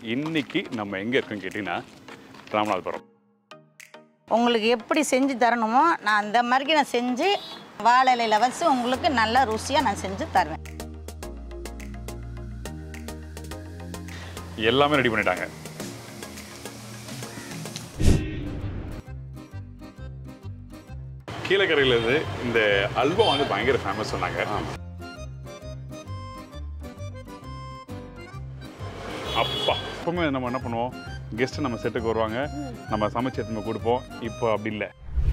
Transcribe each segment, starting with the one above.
இன்னைக்கு நம்ம எங்கே இருக்கோம்னு கேட்டிங்கன்னா ராமநாதபுரம் உங்களுக்கு எப்படி செஞ்சு தரணுமோ நான் அந்த மாதிரி நான் செஞ்சு வாழை இலையில வச்சு உங்களுக்கு நல்ல ருசியாக நான் செஞ்சு தருவேன் எல்லாமே ரெடி பண்ணிட்டாங்க கீழக்கரையில இருந்து இந்த அல்வா வந்து பயங்கர ஃபேமஸ் சொன்னாங்க அப்பா எப்பவுமே நம்ம என்ன பண்ணுவோம் கெஸ்ட் நம்ம செட்டுக்கு வருவாங்க நம்ம சமைச்சு எடுத்துன்னு போய் கொடுப்போம் இப்போ அப்படி இல்லை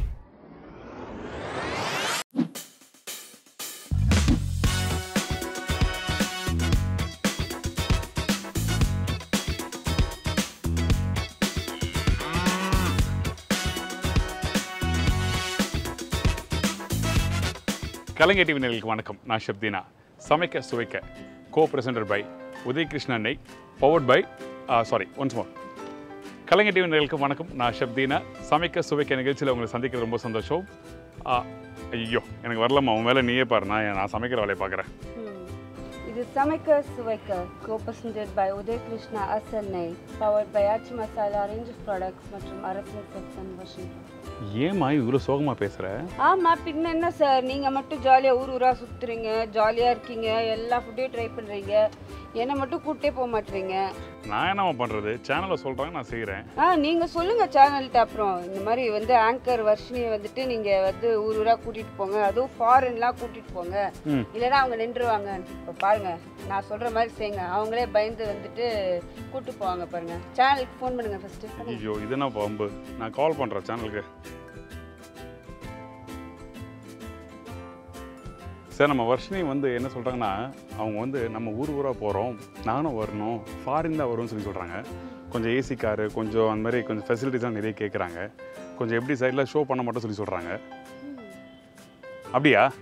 கலைஞர் டிவி நேயர்களுக்கு வணக்கம் நான் ஷப்தீனா சமைக்க சுவைக்க கோ பிரசன்டர் பை உதயகிருஷ்ண அன்னை powered by sorry once more Kalaignar TV நேயர்களுக்கு வணக்கம் நான் ஷப்தீனா சமைக்க சுவைக்க நிகழ்ச்சியில் உங்களை சந்திக்கிறது ரொம்ப சந்தோஷம் ஆ, ஐயோ எனக்கு வரலம்மா உன் மேலே நீயே பாரு நான் நான் சமைக்கிற வேலையை பார்க்குறேன் ம். இது சமைக்க சுவைக்க co presented by Uday Krishna அசன்னை powered by Aachi Masala range of products மற்றும் அரசன் செக்ஷன் வாஷிங்டன் ஏம்மா இவ்வளோ சோகமாக பேசுகிற ஆமா பின்ன என்ன சார் நீங்க மட்டும் ஜாலியா ஊர் ஊரா சுத்துறீங்க ஜாலியா இருக்கீங்க எல்லா ஃபுட்டையும் ட்ரை பண்றீங்க என்னை மட்டும் கூட்டே போக மாட்டீங்க நான் என்னம்மா பண்ணுறது சேனலில் சொல்கிறாங்க நான் செய்கிறேன் ஆ நீங்க சொல்லுங்க சேனல்கிட்ட அப்புறம் இந்த மாதிரி வந்து ஆங்கர் வர்ஷினியை வந்துட்டு நீங்க வந்து ஊர் ஊரா கூட்டிட்டு போங்க அதுவும் ஃபாரின்லாம் கூட்டிட்டு போங்க ம். இல்லைன்னா அவங்க நின்றுவாங்க இப்போ பாருங்க நான் சொல்ற மாதிரி செய்யுங்க அவங்களே பயந்து வந்துட்டு கூட்டு போவாங்க பாருங்க சேனலுக்கு ஃபோன் பண்ணுங்க ஃபர்ஸ்ட் ஐயோ இது என்ன பம்பு நான் கால் பண்ணுறேன் சேனலுக்கு சார் நம்ம வர்ஷினி வந்து என்ன சொல்கிறாங்கன்னா அவங்க வந்து நம்ம ஊர் ஊராக போகிறோம் நானும் வரணும் ஃபாரின் தான் வரும்னு சொல்லி சொல்கிறாங்க கொஞ்சம் ஏசி காரு கொஞ்சம் அந்த மாதிரி கொஞ்சம் ஃபெசிலிட்டிஸ்லாம் நிறைய கேட்குறாங்க கொஞ்சம் எப்படி சைடில் ஷோ பண்ண மட்டும் சொல்லி சொல்கிறாங்க அப்படியா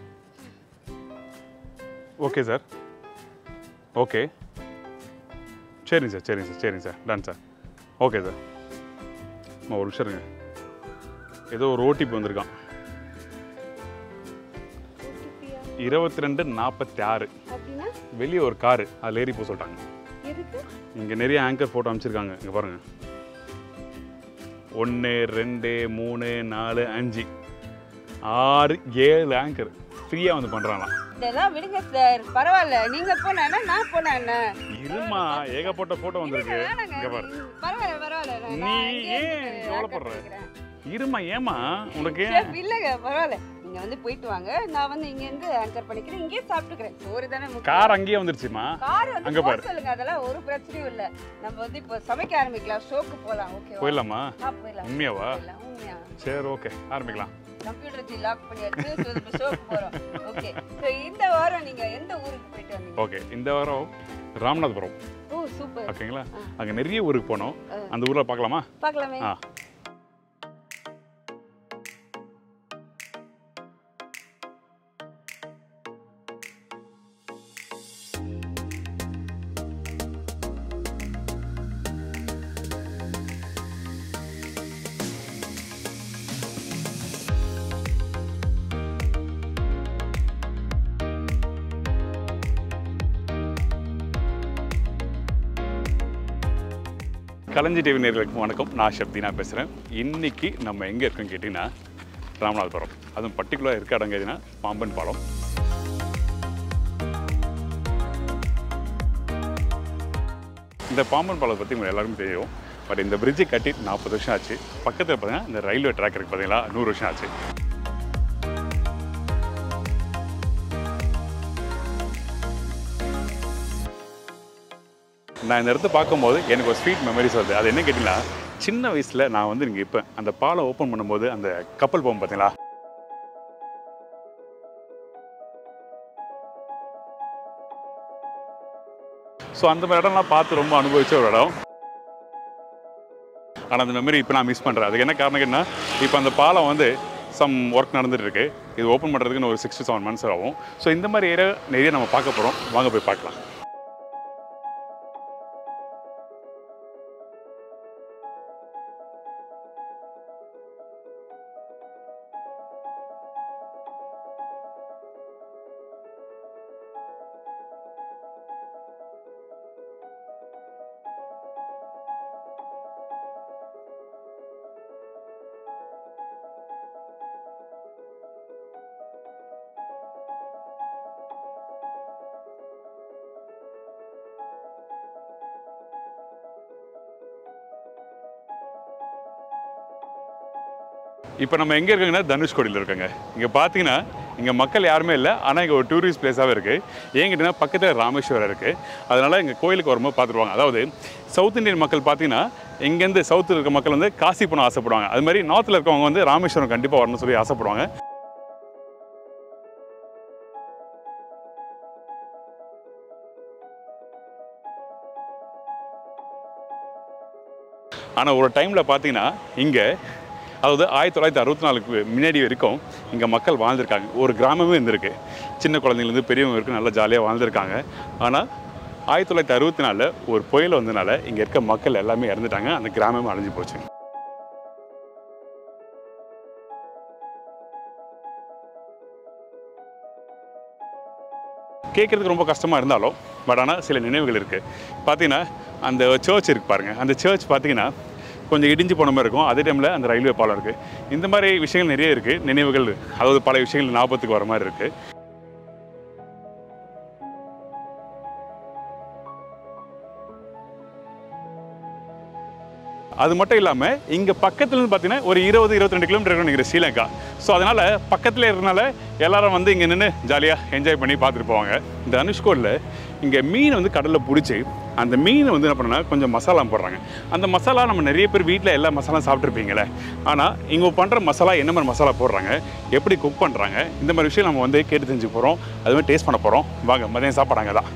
ஓகே சார் ஓகே சரிங்க சார் சரிங்க சார் சரிங்க sir done sir okay sir அம்மா ஒரு நிமிஷம் இருங்க ஏதோ ஒரு ஓடிபி வந்திருக்கான் இருபத்தி ரெண்டு நாற்பத்தி ஆறு அப்படின்னா வெளியே ஒரு காரு அதில் ஏறி போக சொல்லிட்டாங்க எதுக்கு இங்கே நிறைய ஆங்கர் ஃபோட்டோ அமைச்சிருக்காங்க இங்கே பாருங்கள் ஒன்று ரெண்டு மூணு நாலு அஞ்சு ஆறு ஏழு ஆங்கர் ஃப்ரீயாக வந்து பண்ணுறாங்களாம் இதெல்லாம் விடுங்க சார் பரவாயில்ல நீங்க போனா என்ன நான் போனா என்ன இருமா ஏகப்பட்ட ஃபோட்டோ வந்திருக்கு வேணாங்க. இங்கே பாரு பரவாயில்ல பரவாயில்ல நான் நீ இங்கேயே ஏன் இருந்துட்டு கவலைப்படுற? anchor பண்ணிக்கிறேன். இருமா ஏமா உனக்கு ஏன் Chef, இல்லைங்க பரவாயில்ல நீங்க வந்து போயிட்டு வாங்க நான் வந்து இங்க இருந்து ஆங்கர் பண்ணிக்கிறேன் இங்கேயே சாப்பிட்டுக்கிறேன் சோறு தானே முக்கியம். கார் அங்கேயே வந்துருச்சுமா கார் வந்து அங்க போக பாரு. சொல்லுங்க அதெல்லாம் ஒரு பிரச்சனையும் இல்ல நம்ம வந்து இப்போ சமைக்க ஆரம்பிக்கலாம் ஷோக்கு போலாம் ஓகே போயிடலாமா ஆ போயிடலாம் உண்மையாவா போயிடலாம் உண்மையா சரி ஓகே ஆரம்பிக்கலாம் கம்ப்யூட்டர் வச்சு லாக் பண்ணியாச்சு ஸோ இப்போ ஷோக்கு போறோம் ஓகே ஸோ இந்த வாரம் நீங்க எந்த ஊருக்கு போயிட்டு வந்தீங்க ஓகே இந்த வாரம் ராமநாதபுரம் ஓ சூப்பர் ஓகேங்களா ஆ. அங்கே நிறைய ஊருக்கு போனோம் ஆ. அந்த ஊரில் பார்க்கலாமா பார்க்கலாமே ஆ கலைஞர் டிவி நேர்களுக்கு வணக்கம் நான் ஷப்தினா பேசுகிறேன் இன்னைக்கு நம்ம எங்கே இருக்கோம்னு கேட்டிங்கன்னா ராமநாதபுரம் அதுவும் பர்டிகுலராக இருக்க இடம் கேட்டிங்கன்னா பாம்பன் பாலம் இந்த பாம்பன் பாலத்தை பற்றி உங்களுக்கு எல்லாருக்கும் தெரியும் பட் இந்த பிரிட்ஜை கட்டி நாற்பது வருஷம் ஆச்சு பக்கத்தில் பார்த்தீங்கன்னா இந்த ரயில்வே ட்ராக் இருக்குது பார்த்தீங்களா நூறு வருஷம் ஆச்சு நான் இந்த இடத்த பார்க்கும்போது எனக்கு ஒரு ஸ்வீட் மெமரிஸ் வருது அது என்ன கேட்டிங்கன்னா சின்ன வயசில் நான் வந்து இங்கே இப்போ அந்த பாலம் ஓப்பன் பண்ணும்போது அந்த கப்பல் போகும் பார்த்தீங்களா ஸோ அந்த மாதிரி இடம்லாம் பார்த்து ரொம்ப அனுபவிச்ச ஒரு இடம் ஆனால் அந்த மெமரி இப்போ நான் மிஸ் பண்ணுறேன் அதுக்கு என்ன காரணம் கேட்டிங்கன்னா இப்போ அந்த பாலம் வந்து சம் ஒர்க் நடந்துட்டு இருக்கு இது ஓப்பன் பண்ணுறதுக்கு இன்னும் ஒரு சிக்ஸ் டு செவன் மந்த்ஸ் ஆகும் ஸோ இந்த மாதிரி ஏரியா நிறைய நம்ம பார்க்க போகிறோம் வாங்க போய் பார்க்கலாம் இப்போ நம்ம எங்கே இருக்கோங்கன்னா தனுஷ்கோடியில் இருக்கோங்க இங்கே பார்த்தீங்கன்னா இங்கே மக்கள் யாருமே இல்லை ஆனால் இங்கே ஒரு டூரிஸ்ட் பிளேஸாகவே இருக்குது ஏன் கேட்டிங்கன்னா பக்கத்தில் ராமேஸ்வரம் இருக்குது அதனால் இங்கே கோயிலுக்கு வரும்போது பார்த்துருவாங்க அதாவது சவுத் இந்தியன் மக்கள் பார்த்தீங்கன்னா இங்கேருந்து சவுத்தில் இருக்க மக்கள் வந்து காசி போன ஆசைப்படுவாங்க அது மாதிரி நார்த்தில் இருக்கவங்க வந்து ராமேஸ்வரம் கண்டிப்பாக வரணும்னு சொல்லி ஆசைப்படுவாங்க ஆனால் ஒரு டைமில் பார்த்தீங்கன்னா இங்கே அதாவது ஆயிரத்தி தொள்ளாயிரத்தி அறுபத்தி நாலுக்கு முன்னாடி வரைக்கும் இங்கே மக்கள் வாழ்ந்திருக்காங்க ஒரு கிராமமே இருந்திருக்கு சின்ன குழந்தைங்கலேருந்து பெரியவங்க வரைக்கும் நல்லா ஜாலியாக வாழ்ந்திருக்காங்க ஆனால் ஆயிரத்தி தொள்ளாயிரத்தி அறுபத்தி நாலில் ஒரு புயல் வந்தனால இங்கே இருக்க மக்கள் எல்லாமே இறந்துட்டாங்க அந்த கிராமமே அழிஞ்சு போச்சு கேட்குறதுக்கு ரொம்ப கஷ்டமாக இருந்தாலும் பட் ஆனால் சில நினைவுகள் இருக்குது பார்த்தீங்கன்னா அந்த சர்ச் இருக்கு பாருங்கள் அந்த சர்ச் பார்த்தீங்கன்னா கொஞ்சம் இடிஞ்சு போன மாதிரி இருக்கும் அதே டைமில் அந்த ரயில்வே பாலம் இருக்குது இந்த மாதிரி விஷயங்கள் நிறைய இருக்குது நினைவுகள் அதாவது பல விஷயங்கள் ஞாபகத்துக்கு வர மாதிரி இருக்குது அது மட்டும் இல்லாமல் இங்கே பக்கத்துலன்னு பார்த்தீங்கன்னா ஒரு இருபது இருபத்தி ரெண்டு கிலோமீட்டர் இருக்கும் நினைக்கிறேன் ஸ்ரீலங்கா ஸோ அதனால் பக்கத்தில் இருக்கிறனால எல்லாரும் வந்து இங்கே நின்று ஜாலியாக என்ஜாய் பண்ணி பார்த்துட்டு போவாங்க இந்த அனுஷ்கோடில் இங்கே மீன் வந்து கடலில் பிடிச்சி அந்த மீனை வந்து என்ன பண்ணா கொஞ்சம் மசாலா போடுறாங்க அந்த மசாலா நம்ம நிறைய பேர் வீட்டில் எல்லா மசாலா சாப்பிட்ருப்பீங்களே ஆனால் இங்கே பண்ணுற மசாலா என்ன மாதிரி மசாலா போடுறாங்க எப்படி குக் பண்ணுறாங்க இந்த மாதிரி விஷயம் நம்ம வந்து கேட்டு தெரிஞ்சு போகிறோம் அது மாதிரி டேஸ்ட் பண்ண போகிறோம் வாங்க மதியம் சாப்பிட்றாங்க தான்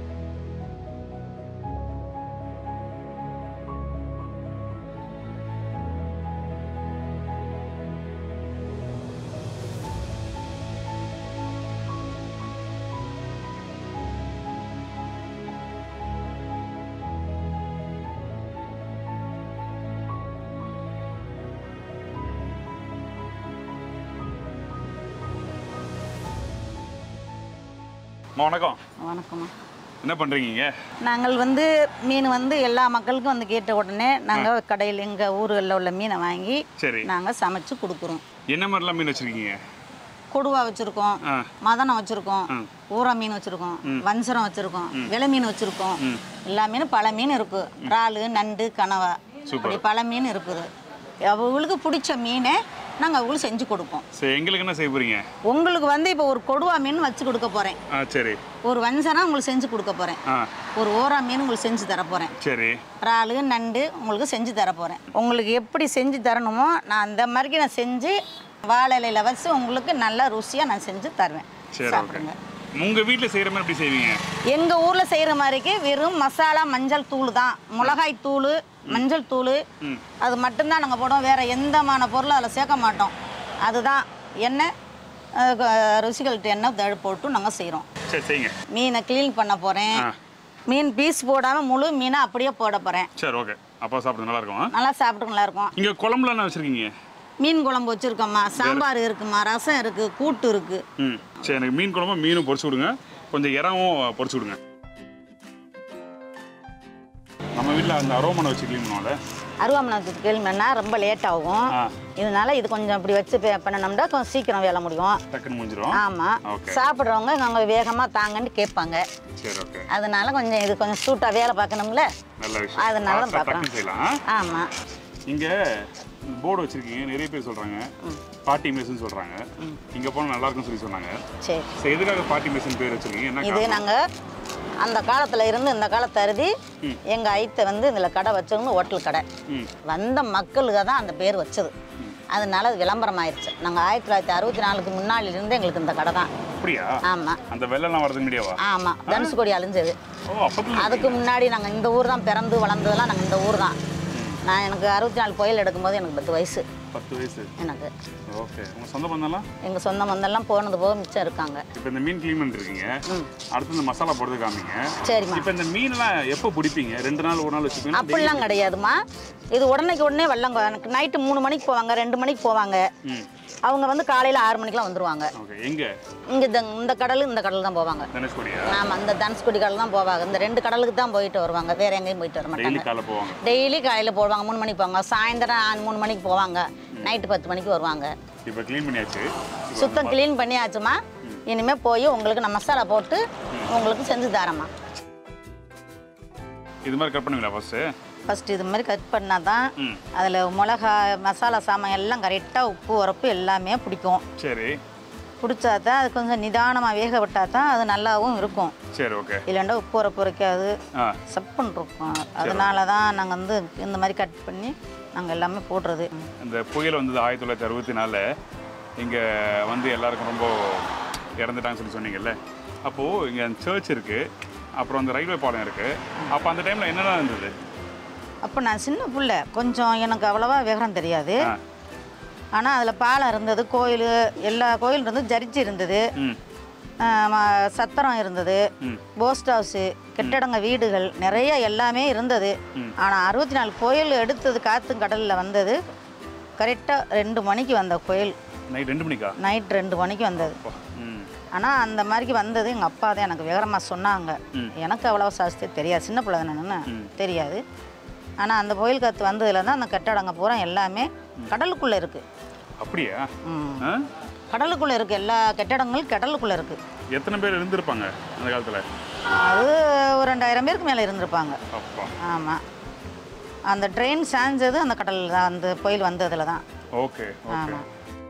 அம்மா, வணக்கம் வணக்கம்மா என்ன பண்ணுறீங்க நாங்கள் வந்து மீன் வந்து எல்லா மக்களுக்கும் வந்து கேட்ட உடனே நாங்கள் கடையில் எங்கள் ஊரில் உள்ள மீனை வாங்கி சரி நாங்கள் சமைச்சு கொடுக்குறோம் என்ன மாதிரிலாம் மீன் வச்சுருக்கீங்க கொடுவா வச்சுருக்கோம் ஆ மதனம் வச்சுருக்கோம் ஊரா மீன் வச்சுருக்கோம் வஞ்சரம் வச்சுருக்கோம் விலை மீன் வச்சுருக்கோம் எல்லா மீனும் பல மீன் இருக்குது இறாலு நண்டு கனவா அப்படி பல மீன் இருக்குது அவங்களுக்கு பிடிச்ச மீனை நாங்கள் அவங்களுக்கு செஞ்சு கொடுப்போம் சரி எங்களுக்கு என்ன செய்ய போகிறீங்க உங்களுக்கு வந்து இப்போ ஒரு கொடுவா மீன் வச்சு கொடுக்க போகிறேன் ஆ சரி ஒரு வஞ்சரம் உங்களுக்கு செஞ்சு கொடுக்க போகிறேன் ஆ ஒரு ஓரா மீன் உங்களுக்கு செஞ்சு தர போகிறேன் சரி இறாலு நண்டு உங்களுக்கு செஞ்சு தர போகிறேன் உங்களுக்கு எப்படி செஞ்சு தரணுமோ நான் அந்த மாதிரிக்கு நான் செஞ்சு வாழை இலையில வச்சு உங்களுக்கு நல்லா ருசியாக நான் செஞ்சு தருவேன் சரி ஓகே சாப்பிடுங்க உங்கள் வீட்டில் செய்கிற மாதிரி எப்படி செய்வீங்க எங்கள் ஊரில் செய்கிற மாதிரிக்கு வெறும் மசாலா மஞ்சள் தூள் தான் மிளகாய் தூள் மஞ்சள் தூள் ம் அது மட்டும்தான் நாங்கள் போடுவோம் வேறு எந்தமான பொருளும் அதில் சேர்க்க மாட்டோம் அதுதான் எண்ணெய் அஹ், க- ருசிகள்கிட்ட எண்ணெய் தழு போட்டு நாங்கள் செய்கிறோம் சரி செய்யுங்க மீனை க்ளீன் பண்ண போகிறேன் ஆ மீன் பீஸ் போடாமல் முழு மீனை அப்படியே போட போகிறேன் சரி ஓகே அப்போ சாப்பிட நல்லா இருக்கும் நல்லா சாப்பிட்டு நல்லா இருக்கும் இங்கே குழம்புல என்ன வச்சுருக்கீங்க மீன் குழம்பு வச்சுருக்கோம்மா சாம்பார் இருக்குமா ரசம் இருக்குது கூட்டு இருக்குது ம் சரி எனக்கு மீன் குழம்பு மீனும் பொரிச்சு விடுங்க கொஞ்சம் இறாவும் பொரிச்சு விடுங்க நம்ம வீட்டில் அந்த அரோமனை வச்சு க்ளீன் பண்ணுவோம்ல அருவாமணத்துக்கு கேள்வினா ரொம்ப லேட் ஆகும் ஆ இதனால இது கொஞ்சம் இப்படி வச்சு பே- பண்ணணும்னா கொஞ்சம் சீக்கிரம் வேலை முடியும் டக்குன்னு முடிஞ்சிடும் ஆமாம் ஓகே சாப்பிட்றவங்க நாங்கள் வேகமாக தாங்கன்னு கேட்பாங்க சரி ஓகே அதனால கொஞ்சம் இது கொஞ்சம் சூட்டாக வேலை பார்க்கணும்ல நல்ல விஷயம் அதனால Fast ஆ பார்க்குறோம். டக்குன்னு செய்யலாம் ஆமாம் இங்கே போர்டு வச்சுருக்கீங்க நிறைய பேர் சொல்கிறாங்க பாட்டி மெஸ்ன்னு சொல்கிறாங்க இங்கே போனால் நல்லா இருக்கும்னு சொல்லி சொன்னாங்க சரி சரி எதுக்காக பாட்டி மெஸ்ன்னு பேர் வச்சுருக்கீங்க என்ன இது காரணம்? நாங்கள் அந்த காலத்தில் இருந்து இந்த காலத்தை அருதி ம். எங்கள் ஐத்தை வந்து இதில் கடை வச்சவங்க ஹோட்டல் கடை ம் வந்த மக்களுக்கு தான் அந்த பேர் வச்சது அதனால அது விளம்பரம் ஆயிடுச்சு நாங்கள் ஆயிரத்தி தொள்ளாயிரத்தி அறுபத்தி நாலுக்கு முன்னாடியிலேருந்து எங்களுக்கு இந்த கடை தான் அப்படியா ஆமாம் அந்த வெள்ளம்லாம் வரதுக்கு முடியாவா ஆமாம் தனுஷ்கோடி அழிஞ்சது ஓ அப்பத்துல அதுக்கு முன்னாடி நாங்கள் இந்த ஊர் தான் பிறந்து வளர்ந்ததெல்லாம் நாங்கள் இந்த ஊர் தான் நான் எனக்கு அறுபத்தி நாலு புயல் எடுக்கும்போது எனக்கு பத்து வயசு பத்து வயசு எனக்கு ஓகே உங்கள் சொந்த பந்தம்லாம் எங்கள் சொந்த மந்தெல்லாம் போனது போக மிச்சம் இருக்காங்க இப்போ இந்த மீன் க்ளீன் பண்ணிருக்கீங்க அடுத்து இந்த மசாலா போடுறது காமிங்க சரிம்மா இப்போ இந்த மீன்லாம் எப்போ பிடிப்பீங்க ரெண்டு நாள் ஒரு நாள் வச்சுப்பீங்க அப்படிலாம் கிடையாதும்மா இது உடனேக்கு உடனே வெள்ளம் எனக்கு நைட்டு மூணு மணிக்கு போவாங்க ரெண்டு மணிக்கு போவாங்க ம் அவங்க வந்து காலையில் ஆறு மணிக்கெலாம் வந்துருவாங்க ஓகே எங்கே இங்கே இந்த இந்த கடல் இந்த கடல் தான் போவாங்க தனுஷ்கோடியா ஆமாம் அந்த தனுஷ்கோடி கடல் தான் போவாங்க இந்த ரெண்டு கடலுக்கு தான் போயிட்டு வருவாங்க வேற எங்கேயும் போயிட்டு வர டெய்லி மாட்டாங்க காலை போவாங்க டெய்லி காலையில் போவாங்க மூணு மணிக்கு போவாங்க சாயந்தரம் ஆ- மூணு மணிக்கு போவாங்க நைட்டு பத்து மணிக்கு வருவாங்க இப்போ க்ளீன் பண்ணியாச்சு சுத்தம் க்ளீன் பண்ணியாச்சுமா இனிமேல் போய் உங்களுக்கு நான் மசாலா போட்டு உங்களுக்கு செஞ்சு தரேம்மா இது மாதிரி கட் பண்ணுவீங்களா ஃபஸ்ட்டு ஃபஸ்ட்டு இது மாதிரி கட் பண்ணால் தான் ம் அதில் மிளகா மசாலா சாமான் எல்லாம் கரெக்டாக உப்பு உரப்பு எல்லாமே பிடிக்கும் சரி பிடிச்சா தான் அது கொஞ்சம் நிதானமாக வேக விட்டால் தான் அது நல்லாவும் இருக்கும் சரி ஓகே இல்லைண்டா உப்பு உரப்பு இருக்காது ஆ சப்புன்னு இருக்கும் அதனால தான் நாங்கள் வந்து இந்த மாதிரி கட் பண்ணி நாங்கள் எல்லாமே போடுறது இந்த புயல் வந்தது ஆயிரத்தி தொள்ளாயிரத்தி அறுபத்தி நாலில் இங்கே வந்து எல்லாருக்கும் ரொம்ப இறந்துட்டாங்கன்னு சொல்லி சொன்னீங்கல்ல அப்போது இங்கே சர்ச் இருக்குது அப்புறம் அந்த ரயில்வே பாலம் இருக்குது அப்போ அந்த டைமில் என்னென்ன இருந்தது அப்போ நான் சின்ன பிள்ளை கொஞ்சம் எனக்கு அவ்வளோவா விவரம் தெரியாது ஆ ஆனால் அதில் பாலம் இருந்தது கோயில் எல்லா கோயில் இருந்தது ஜர்ஜி இருந்தது ம் ஆ, ம- சத்திரம் இருந்தது ம் போஸ்ட் ஹவுஸு கெட்டடங்க வீடுகள் நிறைய எல்லாமே இருந்தது ம். ஆனால் அறுபத்தி நாலு புயல் எடுத்தது காற்று கடலில் வந்தது கரெக்டாக ரெண்டு மணிக்கு வந்த புயல் நைட் ரெண்டு மணிக்கா நைட் ரெண்டு மணிக்கு வந்தது அப்பா, ம் ஆனால் அந்த மாதிரிக்கு வந்தது எங்கள் அப்பா தான் எனக்கு விவரமாக சொன்னாங்க ம். எனக்கு அவ்வளோ சாஸ்தியம் தெரியாது சின்ன பிள்ளை தானே ம். தெரியாது ஆனால் அந்த புயல் காற்று வந்ததுல தான் அந்த கட்டடங்க பூரா எல்லாமே கடலுக்குள்ளே இருக்குது அப்படியா ம் ஆ கடலுக்குள்ளே இருக்குது எல்லா கட்டடங்களும் கடலுக்குள்ளே இருக்குது எத்தனை பேர் இருந்திருப்பாங்க அந்த காலத்தில் அது ஒரு ரெண்டாயிரம் பேருக்கு மேலே இருந்திருப்பாங்க அப்பா ஆமாம் அந்த ட்ரெயின் சாஞ்சது அந்த கடல் தான் அந்த புயல் வந்ததில் தான் ஓகே ஓகே ஆமாம்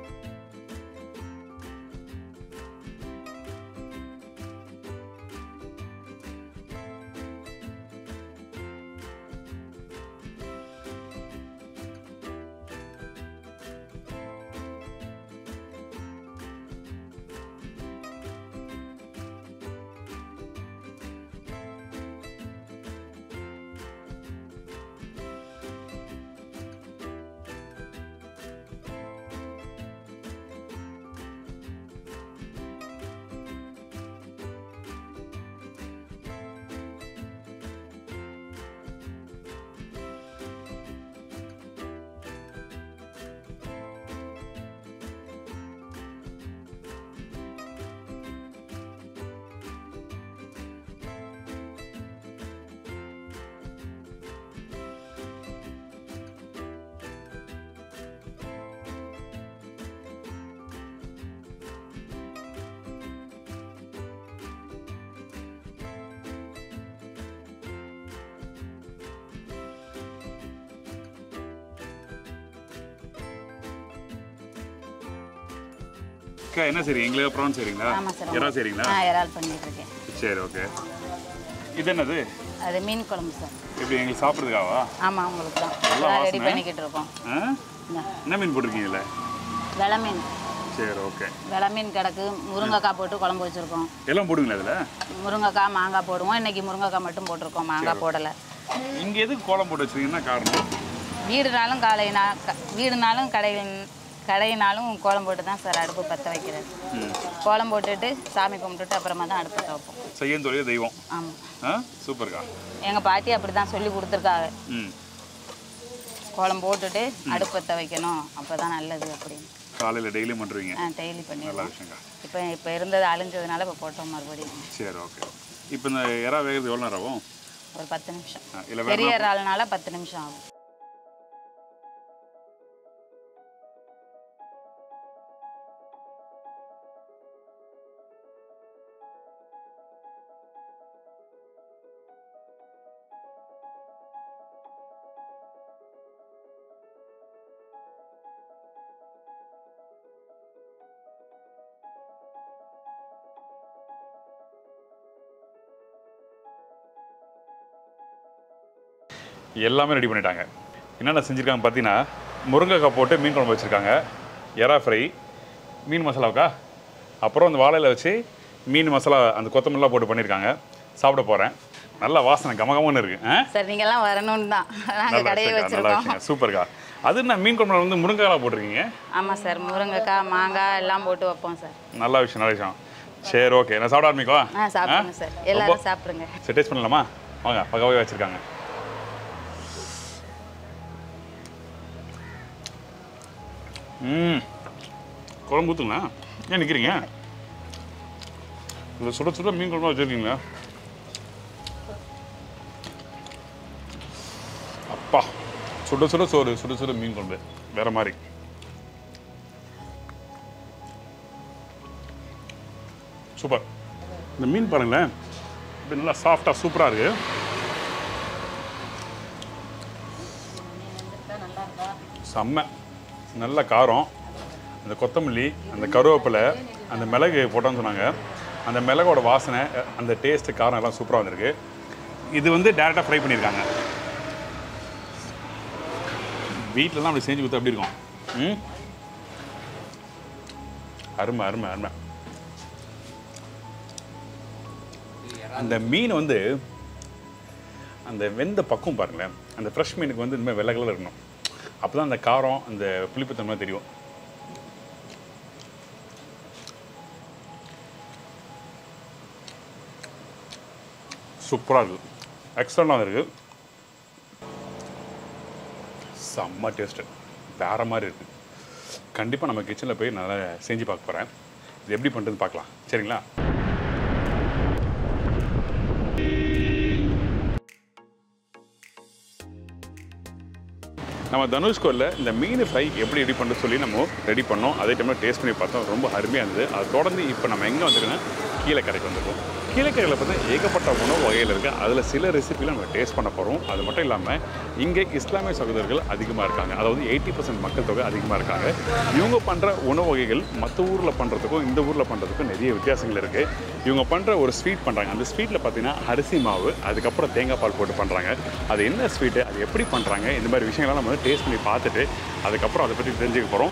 அக்கா என்ன செய்றீங்க எங்களுக்கு ப்ரான் செய்றீங்களா ஆமாம் சார் எறா செய்றீங்களா நான் இறால் பண்ணிட்டு இருக்கேன் சரி ஓகே இது என்னது அது மீன் குழம்பு சார் எப்படி எங்களுக்கு சாப்பிட்றதுக்காவா ஆமாம் உங்களுக்கு தான் நல்லா ரெடி வாசனை. பண்ணிக்கிட்டு இருக்கோம் ஆ இந்தா, என்ன மீன் போட்டிருக்கீங்கல்ல வெலை மீன் சரி ஓகே வெலை மீன் கிடக்கு முருங்கைக்காய் போட்டு குழம்பு வச்சுருக்கோம் எல்லாம் போடுங்களா அதில் முருங்கைக்காய் மாங்காய் போடுவோம் இன்னைக்கு முருங்கைக்காய் மட்டும் போட்டிருக்கோம் மாங்காய் போடலை இங்கே எதுக்கு கோலம் போட்டு வச்சிருக்கீங்கன்னா காரணம் வீடுனாலும் காலையினா க- வீடுனாலும் கடையில் கடையினாலும் கோலம் போட்டு தான் சார் அடுப்பு பற்ற வைக்கிறது ம் கோலம் போட்டுட்டு சாமி கும்பிட்டுட்டு அப்புறமா தான் அடுப்பு வைப்போம் செய்யும் தொழில் தெய்வம் ஆமாம் ஆ சூப்பர்க்கா எங்கள் பாட்டி அப்படி தான் சொல்லி கொடுத்துருக்காங்க ம் கோலம் போட்டுட்டு அடுப்பு பற்ற வைக்கணும் அப்போ தான் நல்லது அப்படின்னு காலையில் டெய்லியும் பண்ணுறீங்க ஆ டெய்லி நல்ல பண்ணிடுவோம் விஷயங்க்கா இப்போ இப்போ இருந்தது அழிஞ்சதுனால இப்போ போட்டோம் மறுபடியும் சரி ஓகே இப்போ இந்த எறா வேகிறது எவ்வளோ நேரம் ஆகும் ஒரு பத்து நிமிஷம் ஆ, இல்லை வேற பெரிய இறால்னால பத்து நிமிஷம் ஆகும் எல்லாமே ரெடி பண்ணிட்டாங்க என்னென்ன செஞ்சுருக்காங்க பார்த்தீங்கன்னா முருங்கைக்காய் போட்டு மீன் குழம்பு வச்சுருக்காங்க எறா ஃப்ரை மீன் மசாலாவுக்கா அப்புறம் அந்த வாழையில வச்சு மீன் மசாலா அந்த கொத்தமல்லாம் போட்டு பண்ணியிருக்காங்க சாப்பிட போகிறேன் நல்ல வாசனை கமகமன்னு இருக்கு ஆ சார் நீங்கள்லாம் வரணும்னு தான் நாங்கள் நல்லா கடையை விஷயம்க்கா, நல்லா வச்சுருக்கோம் விஷயம் சூப்பர்க்கா அது என்ன மீன் குழம்புல வந்து முருங்கைக்காய் போட்டிருக்கீங்க ஆமாம் சார் முருங்கைக்காய் மாங்காய் எல்லாம் போட்டு வைப்போம் சார் நல்ல விஷயம் நல்ல விஷயம் சரி ஓகே நான் சாப்பிட ஆரம்பிக்கவா ஆ சாப்பிடுங்க சார் எல்லாரும் சாப்பிடுங்க சரி டேஸ்ட் பண்ணலாமா வாங்க பக்கவே வச்சுருக்காங்க ம் குழம்பு ஊற்றுங்களா ஏன் நிற்கிறீங்க இதில் சுட சுட மீன் குழம்பு வச்சுருக்கீங்களா அப்பா சுட சுட சோறு சுட சுட மீன் குழம்பு வேற மாதிரி சூப்பர் இந்த மீன் பாருங்களேன் இப்படி நல்லா சாஃப்டாக சூப்பராக இருக்குது செம்ம நல்ல காரம் அந்த கொத்தமல்லி அந்த கருவேப்பிலை அந்த மிளகு போட்டோன்னு சொன்னாங்க அந்த மிளகோட வாசனை அந்த டேஸ்ட்டு காரம் எல்லாம் சூப்பராக வந்திருக்கு இது வந்து டேரெக்டாக ஃப்ரை பண்ணியிருக்காங்க வீட்டிலலாம் அப்படி செஞ்சு கொடுத்தா எப்படி இருக்கும் ம் அருமை அருமை அருமை அந்த மீன் வந்து அந்த வெந்த பக்கம் பாருங்களேன் அந்த ஃப்ரெஷ் மீனுக்கு வந்து இந்த மாதிரி வெள்ளை கலர் இருக்கணும் அப்போ தான் அந்த காரம் அந்த புளிப்புத்தன்மை தெரியும் சூப்பராக இருக்குது எக்ஸலண்டாக இருக்குது செம்ம டேஸ்ட்டு வேறு மாதிரி இருக்குது கண்டிப்பாக நம்ம கிச்சனில் போய் நல்லா செஞ்சு பார்க்க போகிறேன் இது எப்படி பண்ணுறது பார்க்கலாம் சரிங்களா நம்ம தனுஷ்கோரில் இந்த மீன் ஃப்ரை எப்படி ரெடி பண்ணுறது சொல்லி நம்ம ரெடி பண்ணோம் அதே டைமில் டேஸ்ட் பண்ணி பார்த்தோம் ரொம்ப அருமையாக இருந்தது அதை தொடர்ந்து இப்போ நம்ம எங்கே வந்திருக்கோன்னா கீழக்கரைக்கு வந்திருக்கோம் கீழக்கரையில் பார்த்தா ஏகப்பட்ட உணவு வகைகள் இருக்குது அதில் சில ரெசிபியில் நம்ம டேஸ்ட் பண்ண போகிறோம் அது மட்டும் இல்லாமல் இங்கே இஸ்லாமிய சகோதரர்கள் அதிகமாக இருக்காங்க அதாவது எயிட்டி பர்சன்ட் மக்கள் தொகை அதிகமாக இருக்காங்க இவங்க பண்ணுற உணவு வகைகள் மற்ற ஊரில் பண்ணுறதுக்கும் இந்த ஊரில் பண்ணுறதுக்கும் நிறைய வித்தியாசங்கள் இருக்குது இவங்க பண்ணுற ஒரு ஸ்வீட் பண்ணுறாங்க அந்த ஸ்வீட்டில் பார்த்தீங்கன்னா அரிசி மாவு அதுக்கப்புறம் தேங்காய் பால் போட்டு பண்ணுறாங்க அது என்ன ஸ்வீட்டு அது எப்படி பண்ணுறாங்க இந்த மாதிரி விஷயங்கள்லாம் நம்ம வந்து டேஸ்ட் பண்ணி பார்த்துட்டு அதுக்கப்புறம் அதை பற்றி தெரிஞ்சுக்க போகிறோம்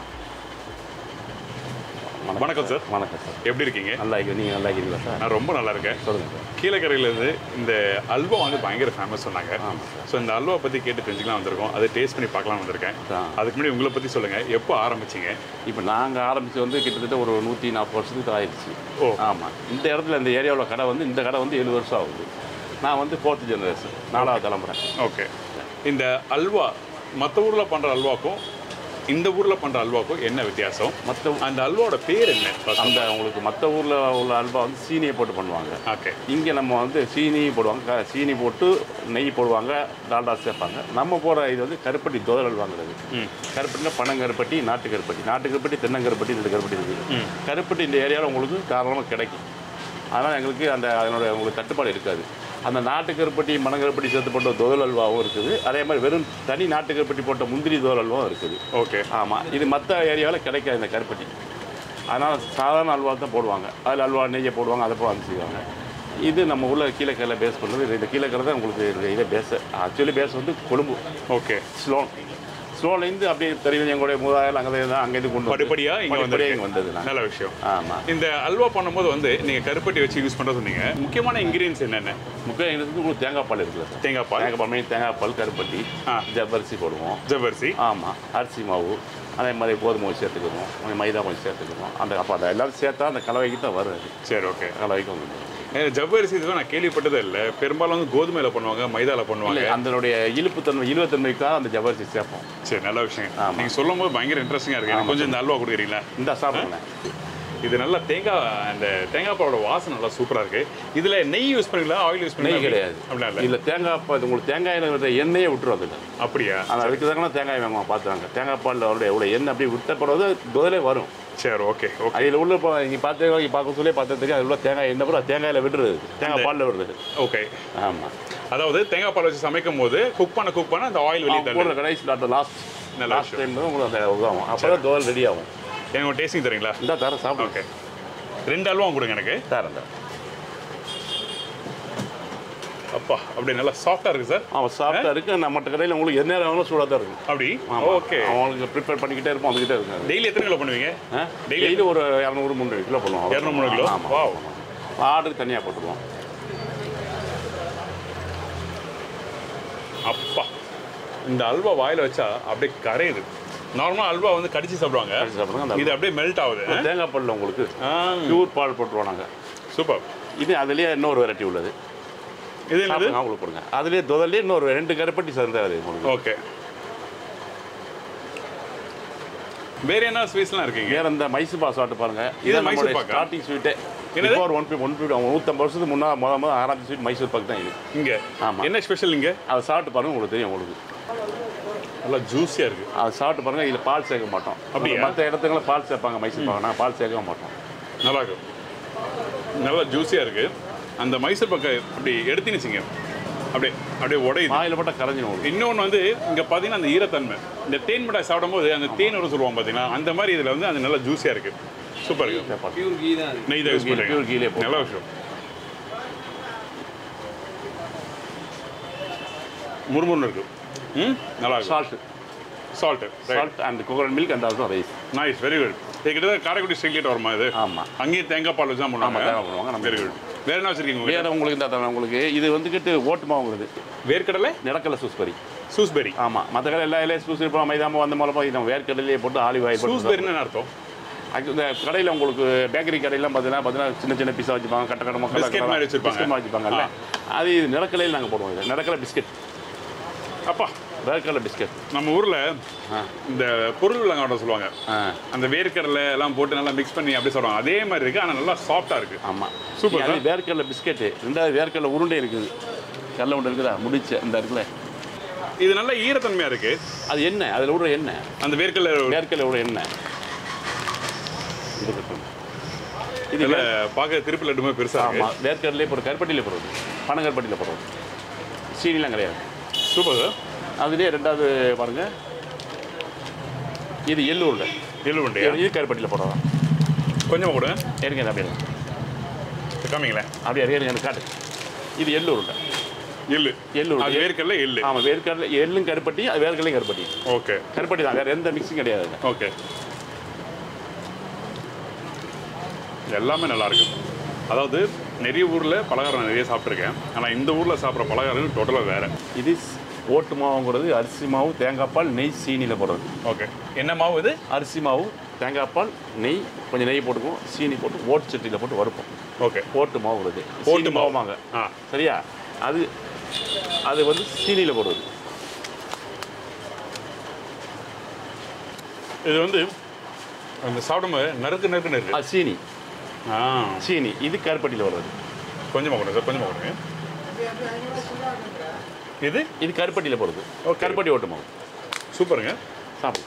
வணக்கம் சார் வணக்கம் சார் எப்படி இருக்கீங்க நல்லா இருக்கு நீங்கள் நல்லா இருக்கீங்களா சார் நான் ரொம்ப நல்லா இருக்கேன் சொல்லுங்கள் சார் கீழக்கரையிலேருந்து இந்த அல்வா வந்து பயங்கர ஃபேமஸ் சொன்னாங்க ஆமாம் சார் ஸோ இந்த அல்வா பற்றி கேட்டு தெரிஞ்சுக்கலாம் வந்திருக்கோம் அதை டேஸ்ட் பண்ணி பார்க்கலாம் வந்திருக்கேன் ஆ. அதுக்கு முன்னாடி உங்களை பற்றி சொல்லுங்கள் எப்போ ஆரம்பிச்சிங்க இப்போ நாங்கள் ஆரம்பித்து வந்து கிட்டத்தட்ட ஒரு நூற்றி நாற்பது வருஷத்துக்கு ஆயிடுச்சு ஓ. ஆமாம் இந்த இடத்துல இந்த ஏரியாவில் கடை வந்து இந்த கடை வந்து ஏழு வருஷம் ஆகுது நான் வந்து ஃபோர்த் ஜெனரேஷன் நாலாவது தலைமுறை ஓகே இந்த அல்வா மற்ற ஊரில் பண்ணுற அல்வாக்கும் இந்த ஊரில் பண்ணுற அல்வாக்கும் என்ன வித்தியாசம் மற்ற அந்த அல்வாவோட பேர் என்ன அந்த உங்களுக்கு மற்ற ஊரில் உள்ள அல்வா வந்து சீனியை போட்டு பண்ணுவாங்க ஓகே இங்கே நம்ம வந்து சீனி போடுவாங்க க- சீனி போட்டு நெய் போடுவாங்க டால்டா சேர்ப்பாங்க நம்ம போடுற இது வந்து கருப்பட்டி தோதல் அல்வாங்கிறது ம் கருப்பட்டினா பனங்கருப்பட்டி நாட்டு கருப்பட்டி நாட்டு கருப்பட்டி தென்னங்கருப்பட்டி ரெண்டு கருப்பட்டி இருக்குது கருப்பட்டி இந்த ஏரியாவில் உங்களுக்கு தாராளமாக கிடைக்கும் அதனால் எங்களுக்கு அந்த அதனோட உங்களுக்கு தட்டுப்பாடு இருக்காது அந்த நாட்டு கருப்பட்டி மணங்கருப்பட்டி சேர்த்து போட்ட தோதல் அல்வாவும் இருக்குது அதே மாதிரி வெறும் தனி நாட்டு கருப்பட்டி போட்ட முந்திரி தோதல் அல்வாவும் இருக்குது ஓகே ஆமாம் இது மற்ற ஏரியாவில் கிடைக்காது இந்த கருப்பட்டி அதனால் சாதாரண அல்வா தான் போடுவாங்க அதில் அல்வா நெய்யை போடுவாங்க அதை போல செய்வாங்க இது நம்ம உள்ள கீழக்கரையில் பேஸ் பண்ணுறது இந்த கீழக்கரை தான் உங்களுக்கு இந்த இதை பேஸ் ஆக்சுவலி பேஸ் வந்து கொழும்பு ஓகே ஸ்லோன் ஸ்லோன்லேருந்து அப்படியே தெரியும் எங்களுடைய மூதாயில் அங்கே தான் அங்கேருந்து கொண்டு வந்து- படிப்படியா இங்க படிப்படியா வந்திருக்கு. இங்கே வந்தது நான் நல்ல விஷயம் ஆமாம் இந்த அல்வா பண்ணும்போது வந்து நீங்கள் கருப்பட்டி வச்சு யூஸ் பண்ணுறது சொன்னீங்க முக்கியமான இன்க்ரீடியன்ஸ் என்னென்ன முக்கியம் எங்களுக்கு உங்களுக்கு தேங்காய் பால் இருக்குல்ல சார் தேங்காய் பால் தேங்காய் பால் மெயின் தேங்காய் பால் கருப்பட்டி ஆ. ஜவ்வரிசி போடுவோம் ஜவ்வரிசி ஆமாம் அரிசி மாவு அதே மாதிரி கோதுமை மாவு சேர்த்துக்குவோம் கொஞ்சம் மைதா கொஞ்சம் சேர்த்துக்குவோம் அந்த அப்போ அதை எல்லாரும் சேர்த்தா அந்த கலவைக்கு தான் வரும் அது சரி ஓகே கலவைக்கு வந்து ஏன்னா ஜவ்வரிசி இதுவும் நான் கேள்விப்பட்டதே இல்லை பெரும்பாலும் வந்து கோதுமையில பண்ணுவாங்க மைதால பண்ணுவாங்க இல்லை அதனுடைய இழுப்புத்தன்மை இழுவத்தன்மைக்காக அந்த ஜவ்வரிசி சேர்ப்போம் சரி நல்ல விஷயம் ஆமா. நீங்க சொல்லும் போது பயங்கர இன்ட்ரெஸ்டிங்கா இருக்கு எனக்கு கொஞ்சம் இந்த அல்வா கொடுக்குறீங்களா இந்த சாப்பிடுங்களேன் இது நல்லா தேங்காய் அந்த தேங்காய் பாலோட வாசனை நல்லா சூப்பரா இருக்கு இதுல நெய் யூஸ் பண்ணீங்களா ஆயில் யூஸ் நெய் பண்ணீங்களா கிடையாது அப்படிலாம் இல்லை இல்லை தேங்காய் பால் உங்களுக்கு தேங்காயில் இருக்கிற எண்ணெயே விட்டுரும் அதில் அப்படியா அந்த அதுக்கு தானே தேங்காய் வாங்குவோம் பார்த்துறாங்க தேங்காய் பாலில் அவருடைய எவ்வளோ எண்ணெய் அப்படியே விட்டப்படுறது முதலே வரும் சரி ஓகே ஓகே அதில் உள்ள இப்போ நீங்கள் பார்த்து இங்கே பார்க்க சொல்லி பார்த்தா தெரியும் அதில் உள்ள தேங்காய் எண்ணெய் பூரா தேங்காயில் விடுறது தேங்காய் பாலில் விடுறது ஓகே ஆமாம் அதாவது தேங்காய் பால் வச்சு சமைக்கும் போது குக் பண்ண குக் பண்ண அந்த ஆயில் வெளியே தள்ளு போடுற கடைசி டாக்டர் லாஸ்ட் நல்ல லாஸ்ட் டைம் தான் உங்களுக்கு அந்த இதாகும் அப்போ தான் தோல் ரெடி ஆகும் எனக்கு டேஸ்டிங் தரீங்களா இந்த தர சாப்பிடுங்க ஓகே ரெண்டு அல்வா கொடுங்க எனக்கு தரேன் தரேன் அப்பா அப்படியே நல்லா சாஃப்டா இருக்கு சார் அவன் சாப்பிட்டா இருக்கு நம்ம மற்ற கடையில் உங்களுக்கு என்ன வேணாலும் சூடாக தான் இருக்கும் அப்படி ஆமா. ஓகே அவங்களுக்கு ப்ரிப்பேர் பண்ணிக்கிட்டே இருப்போம் அதுக்கிட்டே இருக்கும் டெய்லி எத்தனை கிலோ பண்ணுவீங்க Daily? டெய்லி ஒரு இரநூறு முந்நூறு கிலோ பண்ணுவோம் 200, 300 கிலோ? ஆமாம் Wow. ஆர்டர் தனியாக போட்டுருவோம் அப்பா இந்த அல்வா வாயில வச்சா அப்படியே கரையுது நார்மலா அல்வா வந்து கடிச்சு சாப்பிடுவாங்க கடிச்சு சாப்பிடுங்க அந்த இது அப்படியே மெல்ட் ஆகுது ஒரு தேங்காய் பாலில் உங்களுக்கு பியூர் பால் போட்டுருவோம் நாங்கள் சூப்பர் இது அதுலேயே இன்னொரு வெரைட்டி உள்ளது இது என்னது சாப்பிடுங்க உங்களுக்கு கொடுங்க அதுலேயே தொதல்லே இன்னொரு ரெண்டு கருப்பட்டி சேர்ந்தாது உங்களுக்கு ஓகே வேற என்ன ஸ்வீட்ஸ்லாம் இருக்கீங்க வேற இந்த மைசூர் பாக் சாப்பிட்டு பாருங்க இது இது மைசூர் மைசூர் பாக்கா? ஸ்டார்டிங் ஸ்வீட்டே என்னது? பிஃபோர் ஒன் ஒன் பீட் நூற்றம்பது வருஷத்துக்கு முன்னா முத முத ஆரம்பிச்ச ஸ்வீட் மைசூர் பாக் தான் இது இங்க ஆமா. என்ன ஸ்பெஷல் இங்க அதை சாப்பிட்டு பாருங்க உங்களுக்கு தெரியும் உங்களுக்கு நல்லா ஜூஸியா இருக்கு அதை சாப்பிட்டு பாருங்க இதில் பால் சேர்க்க மாட்டோம் அப்படியா? மற்ற இடத்துக்குள்ள பால் சேர்ப்பாங்க மைசூர் பாக் நான் பால் சேர்க்க மாட்டோம் நல்லா இருக்கு நல்லா ஜூஸியா இருக்கு அந்த மைசூர் பக்கம் அப்படி எடுத்துன்னு வச்சுங்க அப்படியே அப்படியே உடையுது வாயில் போட்டால் கரைஞ்சிடும் உங்களுக்கு இன்னொன்று வந்து இங்கே பார்த்தீங்கன்னா அந்த ஈரத்தன்மை இந்த தேன் மிட்டாய் சாப்பிடும்போது அந்த தேன் வர சொல்லுவாங்க பார்த்தீங்கன்னா அந்த மாதிரி இதில் வந்து அது நல்லா ஜூஸியாக இருக்குது சூப்பர் இருக்கு பியூர் கீ தான் அது நெய் தான் use Pure ghee, pure ghee லே பண்ணுறீங்க போட்டு. நல்ல விஷயம் முறுமுறுன்னு இருக்கு ம் நல்லா இருக்கு salt salt salt and coconut milk and also rice nice very good இது கிட்டத்தட்ட காரைக்குடி ஸ்டைல் வருமா இது ஆமாம் அங்கேயும் தேங்காய் பால் வச்சு தான் ஆமாம் பண்ணுவாங்க தேவை பண்ணுவாங்க நம்ம வெரி குட் வேற என்ன வச்சிருக்கீங்க உங்களுக்கு வேறு உங்களுக்கு இந்த உங்களுக்கு இது வந்துக்கிட்டு ஓட்டு மாவு உங்களுக்கு வேர்க்கடலை நிலக்கடலை சூஸ்பரி சூஸ்பெரி ஆமாம் மற்ற கடை எல்லா இலையும் சூஸ் இருப்போம் மைதாமோ அந்த மூலமாக இது நம்ம வேர்க்கடலையே போட்டு ஆலிவ் ஆயில் போட்டு சூஸ்பெரின்னு என்ன அர்த்தம் அது இந்த கடையில் உங்களுக்கு பேக்கரி கடையெல்லாம் பார்த்தீங்கன்னா பார்த்தீங்கன்னா சின்ன சின்ன பீஸாக வச்சுப்பாங்க கட்ட கட்ட மக்கள் Biscuit மாதிரி வச்சிருப்பாங்க. பிஸ்கட் மாதிரி வச்சுப்பாங்கல்ல அது இது நிலக்கலையில் நாங்கள் போடுவோம் இது நிலக்கடலை பிஸ்கட் அப்பா வேர்க்கடலை பிஸ்கட் நம்ம ஊரில் ஆ இந்த பொருள் விளங்காட்ட சொல்லுவாங்க ஆ அந்த வேர்க்கடலை எல்லாம் போட்டு நல்லா மிக்ஸ் பண்ணி அப்படி சொல்லுவாங்க அதே மாதிரி இருக்கு ஆனால் நல்லா சாஃப்டாக இருக்கு ஆமாம் Super, சூப்பர் அது வேர்க்கடலை பிஸ்கெட்டு ரெண்டாவது வேர்க்கடலை உருண்டை இருக்குது கடலை உருண்டை இருக்குதா முடிச்சு இந்த இருக்குல்ல இது நல்ல ஈரத்தன்மையா இருக்கு அது எண்ணெய் அதில் விடுற எண்ணெய் அந்த வேர்க்கடலை வேர்க்கடலை விடுற எண்ணெய் இது கட்டும் இது இதுல பார்க்க திருப்பி லட்டு மாதிரி பெருசா இருக்கு ஆமாம் வேர்க்கடலே போடுற கருப்பட்டியில் போடுறது பனங்கருப்பட்டியில் போடுறது சீனிலாம் கிடையாது சூப்பர் சார் அதுலேயே ரெண்டாவது பாருங்க இது எள்ளு உருண்டை எள்ளு உண்டையா இது கருப்பட்டியில் போடுறோம் கொஞ்சமா கொடுங்க ஏறுங்க அப்படியே இருங்க. காமிங்களேன் அப்படியே ஏறுங்க எனக்கு காட்டு இது எள்ளு உருண்டை எள்ளு எள்ளு அது உருண்டை வேர்க்கடலை எள்ளு ஆமாம் வேர்க்கடலை எள்ளும் கருப்பட்டி அது வேர்க்கடலையும் கருப்பட்டி ஓகே கருப்பட்டி தான் வேறு எந்த மிக்ஸும் கிடையாது அதுல. ஓகே எல்லாமே நல்லா இருக்கு அதாவது நிறைய ஊர்ல பலகாரம் நிறைய சாப்பிட்ருக்கேன் ஆனா இந்த ஊர்ல சாப்பிட்ற பலகாரம் டோட்டலாக வேற இது ஓட்டு மாவுங்கிறது அரிசி மாவு தேங்காய் பால் நெய் சீனியில் போடுறது ஓகே என்ன மாவு இது அரிசி மாவு தேங்காய் பால் நெய் கொஞ்சம் நெய் போட்டுக்குவோம் சீனி போட்டு ஓட்டு சட்டியில் போட்டு வறுப்போம் ஓகே ஓட்டு மாவுங்கிறது ஓட்டு ஓட்டு மாவு. மாவுமாங்க ஆ சரியா அது அது வந்து சீனியில் போடுறது இது வந்து அந்த சாப்பிடும்போது நறுக்கு நறுக்குன்னு இருக்கு அது சீனி ஆ சீனி இது கருப்பட்டியில் வர்றது கொஞ்சமா கொடுங்க சார் கொஞ்சமா கொடுங்க இது இது கருப்பட்டியில் போடுறது Okay. கருப்பட்டி ஓட்டு மாவு சூப்பருங்க சாப்பிடு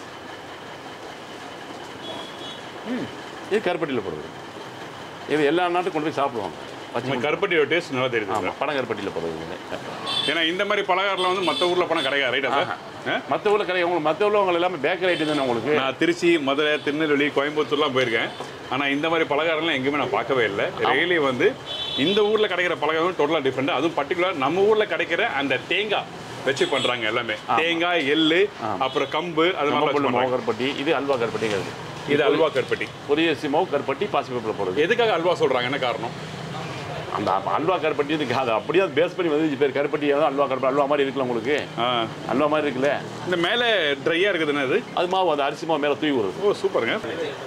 ம் இது கருப்பட்டியில் போடுறது இது எல்லா நாட்டுக்கும் கொண்டு போய் சாப்பிடுவாங்க பச்சை இந்த கருப்பட்டியோட டேஸ்ட் நல்லா தெரியுது சார். ஆமாம் பனங்கருப்பட்டியில் போடுறது ஏன்னா இந்த மாதிரி பலகாரம்லாம் வந்து மற்ற ஊர்ல போனால் கிடைக்காது ரைட்டா சார் ஆ? மற்ற ஊரில் கிடையாது உங்களுக்கு மற்ற ஊரில் உங்களை எல்லாமே பேக்கரி ஐட்டம் தானே உங்களுக்கு நான் திருச்சி மதுரை திருநெல்வேலி கோயம்புத்தூர்லாம் போயிருக்கேன் ஆனால் இந்த மாதிரி பலகாரம்லாம் எங்கேயுமே நான் பார்க்கவே இல்லை ரெயிலே வந்து இந்த ஊரில் கிடைக்கிற பலகாரம் டோட்டலாக டிஃப்ரெண்ட் அதுவும் பர்டிகுலர் நம்ம ஊரில் கிடைக்கிற அந்த தேங்காய் வச்சு பண்ணுறாங்க எல்லாமே தேங்காய் எள்ளு அப்புறம் கம்பு அது நம்ம மாதிரி பொண்ணு வச்சு மாவு பண்றாங்க. கருப்பட்டி இது அல்வா கருப்பட்டிங்கிறது இது அல்வா கருப்பட்டி பொரியரிசி மாவு கருப்பட்டி பாசிப்பருப்பில் போடுறது எதுக்காக அல்வா சொல்கிறாங்க என்ன காரணம் அந்த அல்வா கருப்பட்டி இதுக்கு அது அப்படியே அது பேஸ் பண்ணி வந்து பேர் கருப்பட்டி தான் அல்வா கருப்பட்டி அல்வா மாதிரி இருக்குல்ல உங்களுக்கு ஆ, அல்வா மாதிரி இருக்குல்ல இந்த மேலே ட்ரையாக இருக்குதுன்னு அது அது மாவு அந்த அரிசி மாவு மேலே தூவி வருது ஓ சூப்பருங்க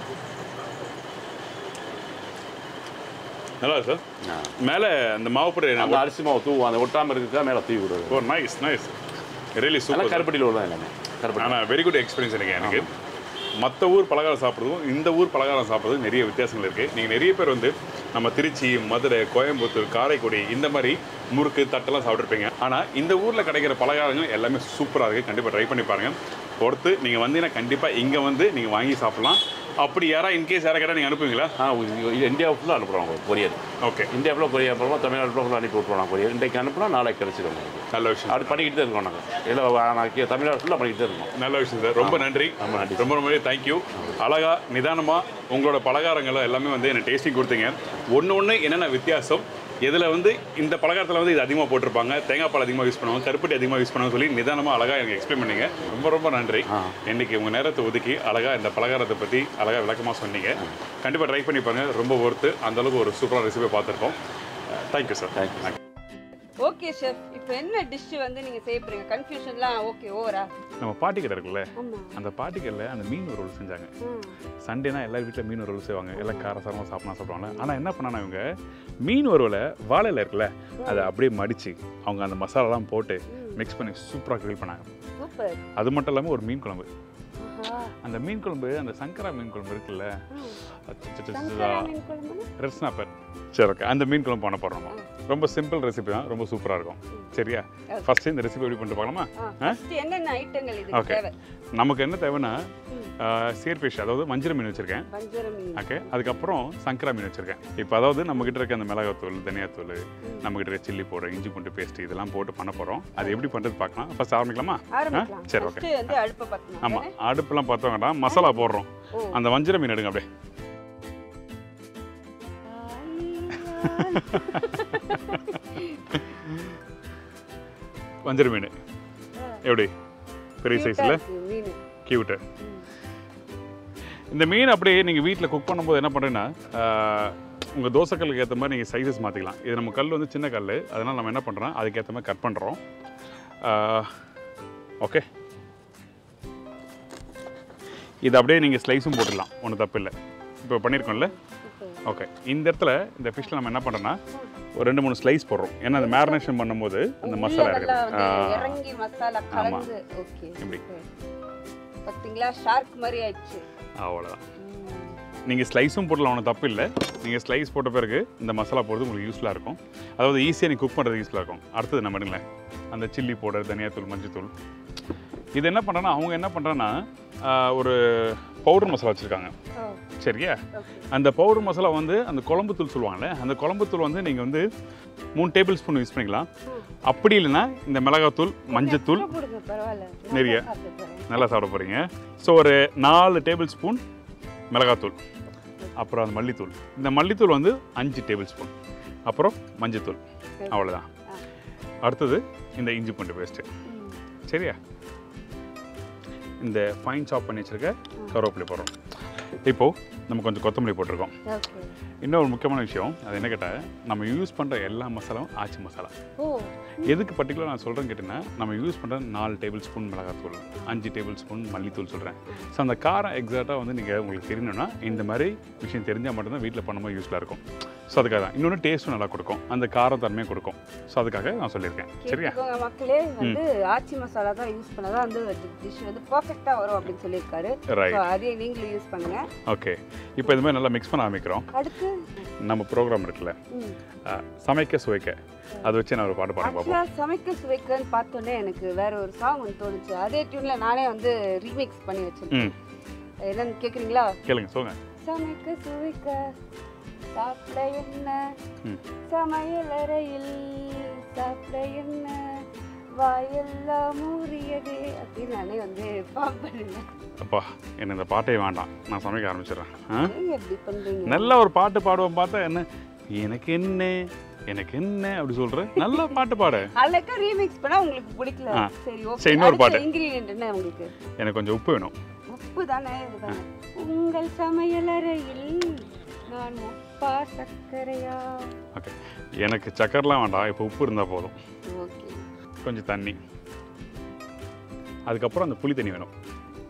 நல்லா இருக்கு சார் மேலே அந்த மாவு பொடி அந்த அரிசி மாவு தூவும் அந்த ஒட்டாமல் இருக்கிறதா மேலே தூவி விடுறது ஓ நைஸ் நைஸ் ரியலி அதெல்லாம் சூப்பர் கருப்பட்டியில் உள்ளதான் எல்லாமே கருப்பட்டி ஆனால் வெரி குட் எக்ஸ்பீரியன்ஸ் எனக்கு எனக்கு மற்ற ஊர் பலகாரம் சாப்பிட்றதும் இந்த ஊர் பலகாரம் சாப்பிட்றதும் நிறைய வித்தியாசங்கள் இருக்குது நீங்கள் நிறைய பேர் வந்து நம்ம திருச்சி மதுரை கோயம்புத்தூர் காரைக்குடி இந்த மாதிரி முறுக்கு தட்டெல்லாம் சாப்பிட்ருப்பீங்க ஆனால் இந்த ஊரில் கிடைக்கிற பலகாரங்கள் எல்லாமே சூப்பராக இருக்குது கண்டிப்பாக ட்ரை பண்ணி பாருங்கள் பொறுத்து நீங்கள் வந்தீங்கன்னா கண்டிப்பாக இங்கே வந்து நீங்கள் வாங்கி சாப்பிட்லாம் அப்படி யாரா இன்கேஸ் யாரை கேட்டால் நீங்கள் அனுப்புவீங்களா ஆ இது- இது இந்தியா ஃபுல்லாக அனுப்புகிறோம் உங்களுக்கு கொரியர் ஓகே இந்தியா ஃபுல்லாக கொரியர் அப்புறமா தமிழ்நாடு ஃபுல்லாக அனுப்பி விட்ருவோம் கொரியர் இன்றைக்கு அனுப்புனா நாளைக்கு கிடச்சிடும் உங்களுக்கு நல்ல விஷயம் அப்படி பண்ணிக்கிட்டு தான் இருக்கோம் நாங்கள் இல்லை நான் தமிழ்நாடு ஃபுல்லாக பண்ணிக்கிட்டு தான் இருக்கோம் நல்ல விஷயம் சார் ரொம்ப நன்றி ரொம்ப நன்றி. ரொம்ப ரொம்ப தேங்க்யூ அழகா நிதானமாக உங்களோட பலகாரங்களை எல்லாமே வந்து எனக்கு டேஸ்டிங் கொடுத்தீங்க ஒன்று ஒன்று என்னென்ன வித்தியாசம் இதில் வந்து இந்த பலகாரத்தில் வந்து இது அதிகமாக போட்டிருப்பாங்க தேங்காய் பால் அதிகமாக யூஸ் பண்ணுவாங்க கருப்பட்டி அதிகமாக யூஸ் பண்ணுவாங்க சொல்லி நிதானமாக அழகாக எனக்கு எக்ஸ்பிளைன் பண்ணீங்க ரொம்ப ரொம்ப நன்றி ஆ. இன்னைக்கு உங்கள் நேரத்தை ஒதுக்கி அழகாக இந்த பலகாரத்தை பற்றி அழகாக விளக்கமாக சொன்னீங்க கண்டிப்பாக ட்ரை பண்ணி பாருங்க ரொம்ப ஒர்த்து அந்தளவுக்கு ஒரு சூப்பரான ரெசிபி பார்த்துருக்கோம் thank you sir thank you okay chef இப்போ என்ன டிஷ் வந்து நீங்க செய்ய போறீங்க கன்ஃபியூஷன்லாம் ஓகே ஓவரா நம்ம பாட்டி கடை இருக்குல்ல ஆமா அந்த பாட்டி கடையில் அந்த மீன் ரோல் செஞ்சாங்க ம். சண்டேனா எல்லார் வீட்டில் மீன் வறுவல் செய்வாங்க எல்லாம் காரசாரமாக சாப்பிடலாம் சாப்பிடுவாங்க ஆனால் என்ன பண்ணாங்க இவங்க மீன் வறுவலை வாழையில இருக்குல்ல அதை அப்படியே மடித்து அவங்க அந்த மசாலாலாம் போட்டு மிக்ஸ் பண்ணி சூப்பராக கிரில் பண்ணாங்க சூப்பர் அது மட்டும் இல்லாமல் ஒரு மீன் குழம்பு ஆஹா அந்த மீன் குழம்பு அந்த சங்கரா மீன் குழம்பு இருக்குல்ல ம். அச்சச்சச்சச்சா. சங்கரா மீன் குழம்புனா ரெட் ஸ்னாப்பர் சரி ஓகே அந்த மீன் குழம்பு பண்ண போகிறோம் ரொம்ப சிம்பிள் ரெசிபி தான் ரொம்ப சூப்பராக இருக்கும் சரியா ஃபஸ்ட்டு இந்த ரெசிபி எப்படி பண்ணிட்டு பார்க்கலாமா ஆ ஃபர்ஸ்ட் என்னென்ன ஐட்டங்கள் இதுக்கு ஓகே தேவை நமக்கு என்ன தேவைன்னா சீர் ஃபிஷ் அதாவது மஞ்சள் மீன் வச்சுருக்கேன் வஞ்சர மீன் ஓகே அதுக்கப்புறம் சங்கரா மீன் வச்சுருக்கேன் இப்போ அதாவது நம்மக்கிட்ட இருக்க அந்த மிளகாத்தூள் தனியாத்தூள் நம்மக்கிட்ட இருக்க சில்லி பவுடர் இஞ்சி பூண்டு பேஸ்ட் இதெல்லாம் போட்டு பண்ண போகிறோம் அது எப்படி பண்ணுறது பார்க்கலாம் ஃபர்ஸ்ட் ஆரம்பிக்கலாமா ஆ ஆரம்பிக்கலாம் சரி ஓகே ஃபர்ஸ்ட் வந்து அடுப்பை பத்தணும் ஆமாம் அடுப்பெல்லாம் பார்த்த வேண்டாம் மசாலா போடுறோம் ஓ. அந்த வஞ்சிர மீன் எடுங்க அப்படியே வஞ்சிர மீன் எப்படி பெரிய சைஸில் மீன் கியூட்டு இந்த மீன் அப்படியே நீங்கள் வீட்டில் குக் பண்ணும்போது என்ன பண்ணுறேன்னா உங்கள் தோசைக்கல்லுக்கு ஏற்ற மாதிரி நீங்கள் சைஸஸ் மாற்றிக்கலாம் இது நம்ம கல் வந்து சின்ன கல் அதனால் நம்ம என்ன பண்ணுறோம் அதுக்கேற்ற மாதிரி கட் பண்ணுறோம் ஓகே இது அப்படியே நீங்கள் ஸ்லைஸும் போட்டுடலாம் ஒன்றும் தப்பு இல்லை இப்போ பண்ணியிருக்கோம்ல ஓகே இந்த இடத்துல இந்த ஃபிஷ்ஷில் நம்ம என்ன பண்ணுறோன்னா ஒரு ரெண்டு மூணு ஸ்லைஸ் போடுறோம் ஏன்னா அந்த மேரினேஷன் பண்ணும்போது அந்த மசாலா நல்லா இருக்குது வந்து ஆ, இறங்கி மசாலா கலந்து ஓகே இப்படி. பாத்தீங்களா ஷார்க் மாதிரி ஆயிடுச்சு அவ்வளோதான் ம். நீங்கள் ஸ்லைஸும் போடலாம் ஒன்றும் தப்பு இல்லை நீங்கள் ஸ்லைஸ் போட்ட பிறகு இந்த மசாலா போடுறது உங்களுக்கு யூஸ்ஃபுல்லாக இருக்கும் அதாவது ஈஸியாக நீங்கள் குக் பண்ணுறது யூஸ்ஃபுல்லாக இருக்கும் அடுத்தது நம்ம எடுங்களேன் அந்த சில்லி பவுடர் தனியாத்தூள் மஞ்சத்தூள் இது என்ன பண்ணுறேன்னா அவங்க என்ன பண்ணுறேன்னா ஒரு பவுடர் மசாலா வச்சுருக்காங்க ஓ சரியா ஓகே அந்த பவுடர் மசாலா வந்து அந்த குழம்பு தூள் சொல்லுவாங்கல்ல அந்த குழம்பு தூள் வந்து நீங்கள் வந்து மூணு டேபிள் ஸ்பூன் யூஸ் பண்ணிக்கலாம் அப்படி இல்லைன்னா இந்த மிளகாத்தூள் மஞ்சத்தூள் எவ்வளவு போடுங்க பரவாயில்ல நான் நிறைய. சாப்பிட்டு போறேன். நல்லா சாப்பிட போகிறீங்க ஸோ ஒரு நாலு டேபிள் ஸ்பூன் மிளகாத்தூள் அப்புறம் அந்த மல்லித்தூள் இந்த மல்லித்தூள் வந்து அஞ்சு டேபிள் ஸ்பூன் அப்புறம் மஞ்சத்தூள் அவ்வளோதான் அடுத்தது இந்த இஞ்சி பூண்டு பேஸ்ட்டு ம். சரியா இந்த ஃபைன் சாப் பண்ணி வச்சுருக்க கருவேப்பிலை போடுறோம் இப்போது நம்ம கொஞ்சம் கொத்தமல்லி போட்டிருக்கோம் ஓகே இன்னொரு முக்கியமான விஷயம் அது என்ன கேட்டால் நம்ம யூஸ் பண்ணுற எல்லா மசாலாவும் ஆச்சி மசாலா ஓ எதுக்கு பர்டிகுலர் நான் சொல்கிறேன்னு கேட்டிங்கன்னா நம்ம யூஸ் பண்ணுற நாலு டேபிள் ஸ்பூன் மிளகாத்தூள் அஞ்சு டேபிள் ஸ்பூன் மல்லித்தூள் சொல்கிறேன் ஸோ அந்த காரம் எக்ஸாக்டாக வந்து நீங்கள் உங்களுக்கு தெரியணும்னா இந்த மாதிரி விஷயம் தெரிஞ்சால் மட்டும்தான் வீட்டில் பண்ணும்போது யூஸ்ஃபுல்லாக இருக்கும் ஸோ அதுக்காக தான் இன்னொன்று டேஸ்ட்டும் நல்லா கொடுக்கும் அந்த காரத்தன்மையும் கொடுக்கும் ஸோ அதுக்காக நான் சொல்லியிருக்கேன் சரியா கேட்டுக்கோங்க மக்களே வந்து ஆச்சி மசாலா தான் யூஸ் பண்ணாதான் வந்து டிஷ் வந்து பர்ஃபெக்டா வரும் அப்படின்னு சொல்லியிருக்காரு ரைட் So, அதே நீங்களும் யூஸ் பண்ணுங்க ஓகே இப்போ இது மாதிரி நல்லா மிக்ஸ் பண்ண ஆரம்பிக்கிறோம் அடுத்து நம்ம ப்ரோக்ராம் இருக்குல்ல ம். அஹ், சமைக்க சுவைக்க அதை வச்சு நான் ஒரு பாட்டு பாட பார்ப்போம் ஆக்சுவலாக சமைக்க சுவைக்கன்னு பார்த்தோன்னே எனக்கு வேற ஒரு சாங் ஒன்று தோணுச்சு அதே டியூன்ல நானே வந்து ரீமிக்ஸ் பண்ணி வச்சிருக்கேன் ம் என்னன்னு கேட்குறீங்களா கேளுங்க சொல்லுங்க சமைக்க சுவைக்க சாப்பிட என்ன ம். சமையல் அறையில் சாப்பிட என்ன வாயெல்லாம் ஊறியதே அப்படின்னு நானே வந்து ஃபார்ம் பண்ணுவேன் அப்பா எனக்கு இந்த பாட்டே வேண்டாம் நான் சமைக்க ஆரம்பிச்சிடுறேன் ஆ ஏங்க எப்படி பண்றீங்க நல்ல ஒரு பாட்டு பாடுவோம் பார்த்தா என்ன எனக்கு என்ன எனக்கு என்ன அப்படி சொல்ற நல்ல பாட்டு பாடு அழகா ரீமிக்ஸ் பண்ணா உங்களுக்கு பிடிக்கல ஆ. சரி சரி, ஓகே இன்னொரு பாட்டு. இன்கிரீடியன்ட் என்ன உங்களுக்கு எனக்கு கொஞ்சம் உப்பு வேணும் உப்பு தானே இதுதானே உங்கள் சமையலறையில் நான் உப்பா சர்க்கரையா ஓகே எனக்கு சக்கரெலாம் வேண்டாம் இப்போ உப்பு இருந்தால் போதும் ஓகே கொஞ்சம் தண்ணி அதுக்கப்புறம் அந்த புளி தண்ணி வேணும்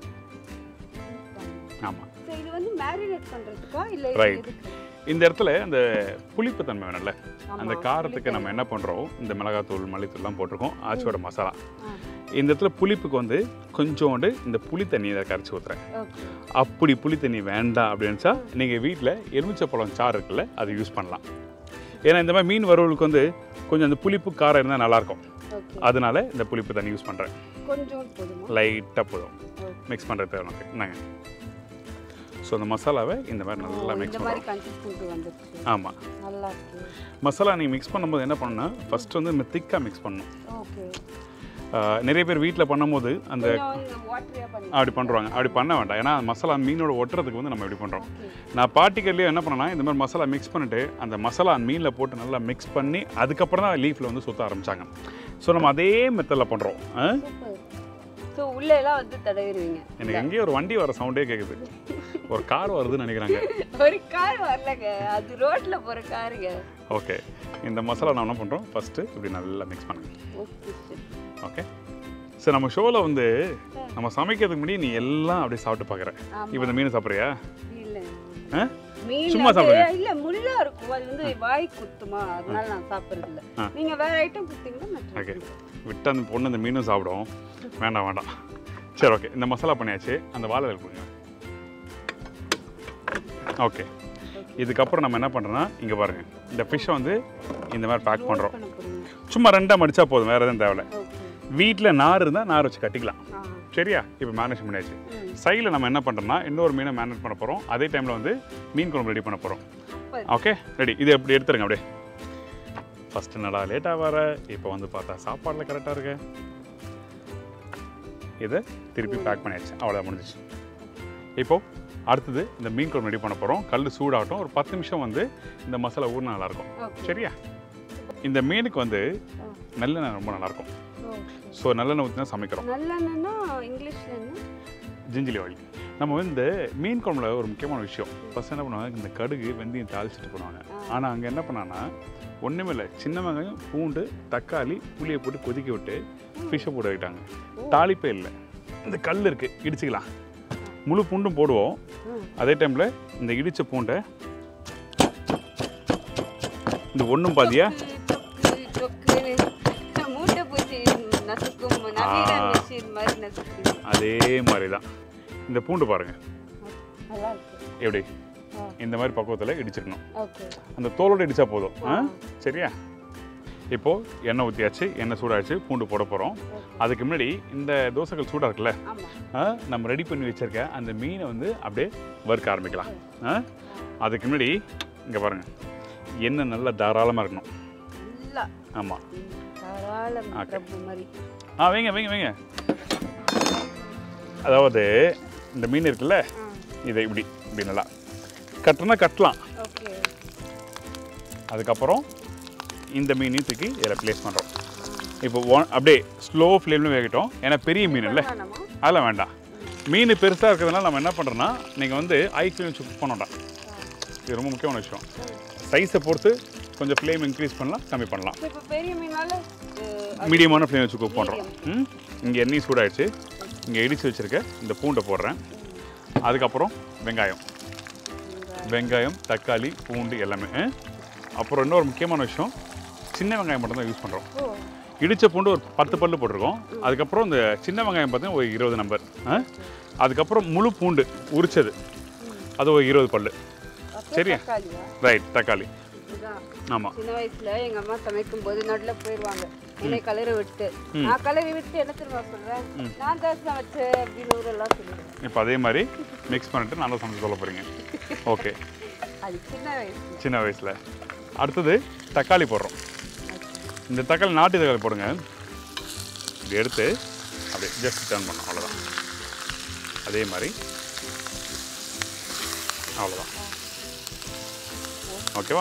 ஆமாம் ஸோ இது வந்து மேரினேட் பண்றதுக்கா இல்ல Right. எதுக்கு? இந்த இடத்துல இந்த புளிப்பு தன்மை வேணும்ல ஆமா, அந்த காரத்துக்கு புளிப்பு. நம்ம என்ன பண்ணுறோம் இந்த மிளகாத்தூள் மல்லித்தூள்லாம் போட்டிருக்கோம் ஆச்சியோட மசாலா ஆ. இந்த இடத்துல புளிப்புக்கு வந்து கொஞ்சோண்டு இந்த புளி தண்ணியை கரைச்சி ஊற்றுறேன் ஓகே அப்படி புளி தண்ணி வேண்டாம் அப்படின்னுச்சா நீங்கள் வீட்டில் எலுமிச்சப்பழம் சாறு இருக்குல்ல அதை யூஸ் பண்ணலாம் ஏன்னா இந்த மாதிரி மீன் வறுவலுக்கு வந்து கொஞ்சம் அந்த புளிப்பு காரம் இருந்தால் நல்லாயிருக்கும் ஓகே அதனால இந்த புளிப்பு தண்ணி யூஸ் பண்ணுறேன் கொஞ்சம் போதுமா லைட்டாக போதும் ஓகே. மிக்ஸ் பண்ணுறது தேவை நமக்கு என்னங்க ஸோ அந்த மசாலாவை இந்த மாதிரி நல்லா ஓ, மிக்ஸ் இந்த மாதிரி பண்ணுறோம் கன்சிஸ்டன்சி வந்துருச்சு ஆமாம் நல்லா இருக்கு மசாலா நீங்கள் மிக்ஸ் பண்ணும்போது என்ன பண்ணணும்னா ஃபர்ஸ்ட் வந்து நம்ம திக்காக மிக்ஸ் பண்ணணும் ஓகே ஆஹ் நிறைய பேர் வீட்டில் பண்ணும்போது அந்த கொஞ்சம் இந்த வாட்டரியா பண்ணி அப்படி பண்ணுறாங்க அப்படி பண்ண வேண்டாம் ஏன்னா மசாலா மீனோட ஒட்டுறதுக்கு வந்து நம்ம இப்படி பண்ணுறோம் ஓகே நான் பாட்டிக்கல்லையே என்ன பண்ணேன்னா இந்த மாதிரி மசாலா மிக்ஸ் பண்ணிட்டு அந்த மசாலா மீனில் போட்டு நல்லா மிக்ஸ் பண்ணி அதுக்கப்புறம் தான் லீஃபில் வந்து சுற்ற ஆரம்பிச்சாங்க ஸோ நம்ம அதே மெத்தடில் பண்ணுறோம் சூப்பர் ஸோ உள்ள எல்லாம் வந்து தடவிடுவீங்க எனக்கு எங்கேயோ ஒரு வண்டி வர சவுண்டே கேட்குது ஒரு கார் வருதுன்னு நினைக்கிறாங்க ஒரு கார் வரலங்க அது ரோட்ல போற காருங்க ஓகே இந்த மசாலா நான் என்ன பண்ணுறோம் ஃபஸ்ட்டு இப்படி நல்லா மிக்ஸ் பண்ணுங்க ஓகே சரி ஓகே சரி நம்ம ஷோவில் வந்து நம்ம சமைக்கிறதுக்கு முன்னாடி நீ எல்லாம் அப்படியே சாப்பிட்டு பார்க்குற ஆமா. இப்போ இந்த மீன் சாப்பிட்றியா இல்ல ஆ? மீன் சும்மா வந்து- சாப்பிடுங்க. இல்ல முள்ளா இருக்கும் அது வந்து வாய் குத்துமா அதனால நான் சாப்பிடுறது இல்ல ஆ. நீங்க வேற ஐட்டம் கொடுத்தீங்கன்னா நான் try ஓகே பண்றேன். விட்டு அந்த பொண்ணு அந்த மீனும் சாப்பிடும் வேண்டாம் வேண்டாம் சரி ஓகே இந்த மசாலா பண்ணியாச்சு அந்த வாழை கொடுங்க ஓகே இதுக்கப்புறம் நம்ம என்ன பண்ணுறோன்னா இங்கே பாருங்கள் இந்த ஃபிஷ்ஷை வந்து இந்த மாதிரி பேக் பண்ணுறோம் பண்ண போறீங்க சும்மா ரெண்டாக மடிச்சா போதும் வேறு எதுவும் தேவையில்ல ஓகே வீட்டில் நார் இருந்தால் நார் வச்சு கட்டிக்கலாம் ஆ சரியா இப்போ மேனேஜ் பண்ணியாச்சு ம். சைடில் நம்ம என்ன பண்ணுறோம்னா இன்னொரு மீனை மேனேஜ் பண்ண போகிறோம் அதே டைமில் வந்து மீன் குழம்பு ரெடி பண்ண போகிறோம் சூப்பர் ஓகே ரெடி இது எப்படி எடுத்துருங்க அப்படியே ஃபஸ்ட்டு நடா லேட்டாக வர இப்போ வந்து பார்த்தா சாப்பாடில் கரெக்டாக இருக்கு இதை திருப்பி பேக் பண்ணியாச்சு அவ்வளோ முடிஞ்சிச்சு இப்போது அடுத்தது இந்த மீன் குழம்பு ரெடி பண்ண போகிறோம் கல் சூடாகட்டும் ஒரு பத்து நிமிஷம் வந்து இந்த மசாலா ஊறினா நல்லாயிருக்கும் ஓகே சரியா இந்த மீனுக்கு வந்து ஆ. நல்லெண்ணெய் ரொம்ப நல்லாயிருக்கும் ஓகே ஸோ நல்லெண்ணெய் ஊற்றி தான் சமைக்கிறோம் நல்லெண்ணா இங்கிலீஷ்ல என்ன ஜிஞ்சிலி ஆயில் நம்ம வந்து இந்த மீன் குழம்புல ஒரு முக்கியமான விஷயம் ஃபஸ்ட் என்ன பண்ணுவாங்க இந்த கடுகு வெந்தயம் தாளிச்சிட்டு பண்ணுவாங்க ஆனால் அங்கே என்ன பண்ணான்னா ஒன்றுமே இல்லை சின்ன வெங்காயம் பூண்டு தக்காளி புளியை போட்டு கொதிக்க விட்டு ஃபிஷ்ஷை போட்டு வைக்கிட்டாங்க தாளிப்பே இல்லை இந்த கல் இருக்குது இடிச்சுக்கலாம் முழு பூண்டும் போடுவோம் ம். அதே டைமில் இந்த இடித்த பூண்டை இந்த ஒன்றும் பாதியா தொக்கு, தொக்கு, தொக்கு. மூட்டை பூச்சி நசுக்கும் நவீன ஆ. மிஷின் மாதிரி நசுக்குது அதே மாதிரி தான் இந்த பூண்டு பாருங்கள் நல்லா இருக்கு எப்படி ஆ. இந்த மாதிரி பக்குவத்தில் இடிச்சிருக்கணும் ஓகே அந்த தோலோடு இடிச்சா போதும் ஆ ஆ. சரியா இப்போது எண்ணெய் ஊற்றியாச்சு எண்ணெய் சூடாச்சு பூண்டு போட போகிறோம் அதுக்கு முன்னாடி இந்த தோசைகள் சூடாக இருக்குல்ல ஆமா ஆ, நம்ம ரெடி பண்ணி வச்சிருக்க அந்த மீனை வந்து அப்படியே வறுக்க ஆரம்பிக்கலாம் ஆ? அதுக்கு முன்னாடி இங்கே பாருங்கள் எண்ணெய் நல்லா தாராளமாக இருக்கணும் நல்லா ஆமாம் ம், தாராளம் ஓகே. பிரபு மாதிரி ஆ வைங்க வைங்க வைங்க அதாவது இந்த மீன் இருக்குல்ல ஆ இதை இப்படி இப்படி நல்லா கட்டுனா கட்டலாம் ஓகே அதுக்கப்புறம் இந்த மீனையும் தூக்கி இதில் ப்ளேஸ் பண்ணுறோம் இப்போ ஒன் அப்படியே ஸ்லோ ஃப்ளேமில் வேகட்டும் ஏன்னா பெரிய மீன் இல்லை வேணாமா அதெல்லாம் வேண்டாம் மீன் பெருசாக இருக்கிறதுனால நம்ம என்ன பண்ணுறோன்னா நீங்கள் வந்து ஐ ஃப்ளேம் வச்சு குக் பண்ணோம்டா இது ரொம்ப முக்கியமான விஷயம் சைஸை பொறுத்து கொஞ்சம் ஃப்ளேம் இன்க்ரீஸ் பண்ணலாம் கம்மி பண்ணலாம் So, இப்போ பெரிய மீனால அஹ், மீடியமான ஃப்ளேம் வச்சு குக் பண்ணுறோம் ம் இங்கே எண்ணெய் சூடாயிடுச்சு இங்கே இடித்து வச்சுருக்க இந்த பூண்டை போடுறேன் அதுக்கப்புறம் வெங்காயம் வெங்காயம் தக்காளி பூண்டு எல்லாமே ஆ? அப்புறம் இன்னொரு முக்கியமான விஷயம் சின்ன வெங்காயம் மட்டும்தான் யூஸ் பண்ணுறோம் ஓ இடித்த பூண்டு ஒரு பத்து பல்லு போட்டிருக்கோம் அதுக்கப்புறம் இந்த சின்ன வெங்காயம் பார்த்தீங்கன்னா ஒரு இருபது நம்பர் ஆ? அதுக்கப்புறம் முழு பூண்டு உரிச்சது அது ஒரு இருபது பல்லு அப்புறம் சரியா? தக்காளியா ரைட் தக்காளி இதுதான் ஆமாம் சின்ன வயசுல எங்க அம்மா சமைக்கும் போது நடுல போயிடுவாங்க என்னை கலரை விட்டு நான் கலரை விட்டு என்ன தெரியுமா சொல்றேன் நான் தான் சமைச்சேன் அப்படின்னு ஊரெல்லாம் சொல்லுவேன் இப்போ அதே மாதிரி மிக்ஸ் பண்ணிட்டு நல்லா சமைச்சு சொல்ல போகிறீங்க ஓகே அது சின்ன வயசு சின்ன வயசில் அடுத்தது தக்காளி போடுறோம் இந்த தக்காளி நாட்டு தக்காளி போடுங்க இப்படி எடுத்து அப்படியே ஜஸ்ட் டர்ன் பண்ணோம் அவ்வளோதான் அதே மாதிரி அவ்வளோதான் ஓகேவா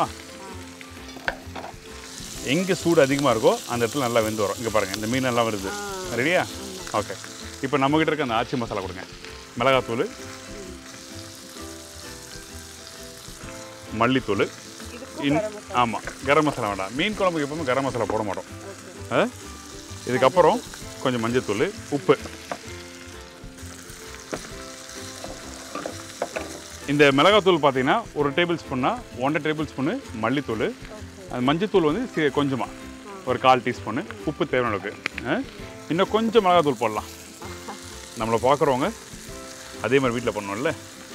எங்கே சூடு அதிகமாக இருக்கோ அந்த இடத்துல நல்லா வெந்து வரும் இங்கே பாருங்கள் இந்த மீன் எல்லாம் வருது ரெடியா ஓகே இப்போ நம்மக்கிட்ட இருக்க அந்த ஆச்சி மசாலா கொடுங்க மிளகாத்தூள் மல்லித்தூள் இதுக்கும் இன் கரம் மசாலா ஆமாம் கரம் மசாலா வேண்டாம் மீன் குழம்புக்கு எப்பவுமே கரம் மசாலா போட மாட்டோம் ஓகே ஆ? இதுக்கப்புறம் கொஞ்சம் மஞ்சத்தூள் உப்பு இந்த மிளகாத்தூள் பார்த்தீங்கன்னா ஒரு டேபிள் ஸ்பூன்னா ஒன்றரை டேபிள் ஸ்பூனு மல்லித்தூள் அது மஞ்சத்தூள் வந்து சி- கொஞ்சமா ஒரு கால் டீஸ்பூனு உப்பு தேவையான அளவுக்கு ஆ? இன்னும் கொஞ்சம் மிளகாத்தூள் போடலாம் நம்மளை பார்க்குறவங்க அதே மாதிரி வீட்டில் பண்ணோம்ல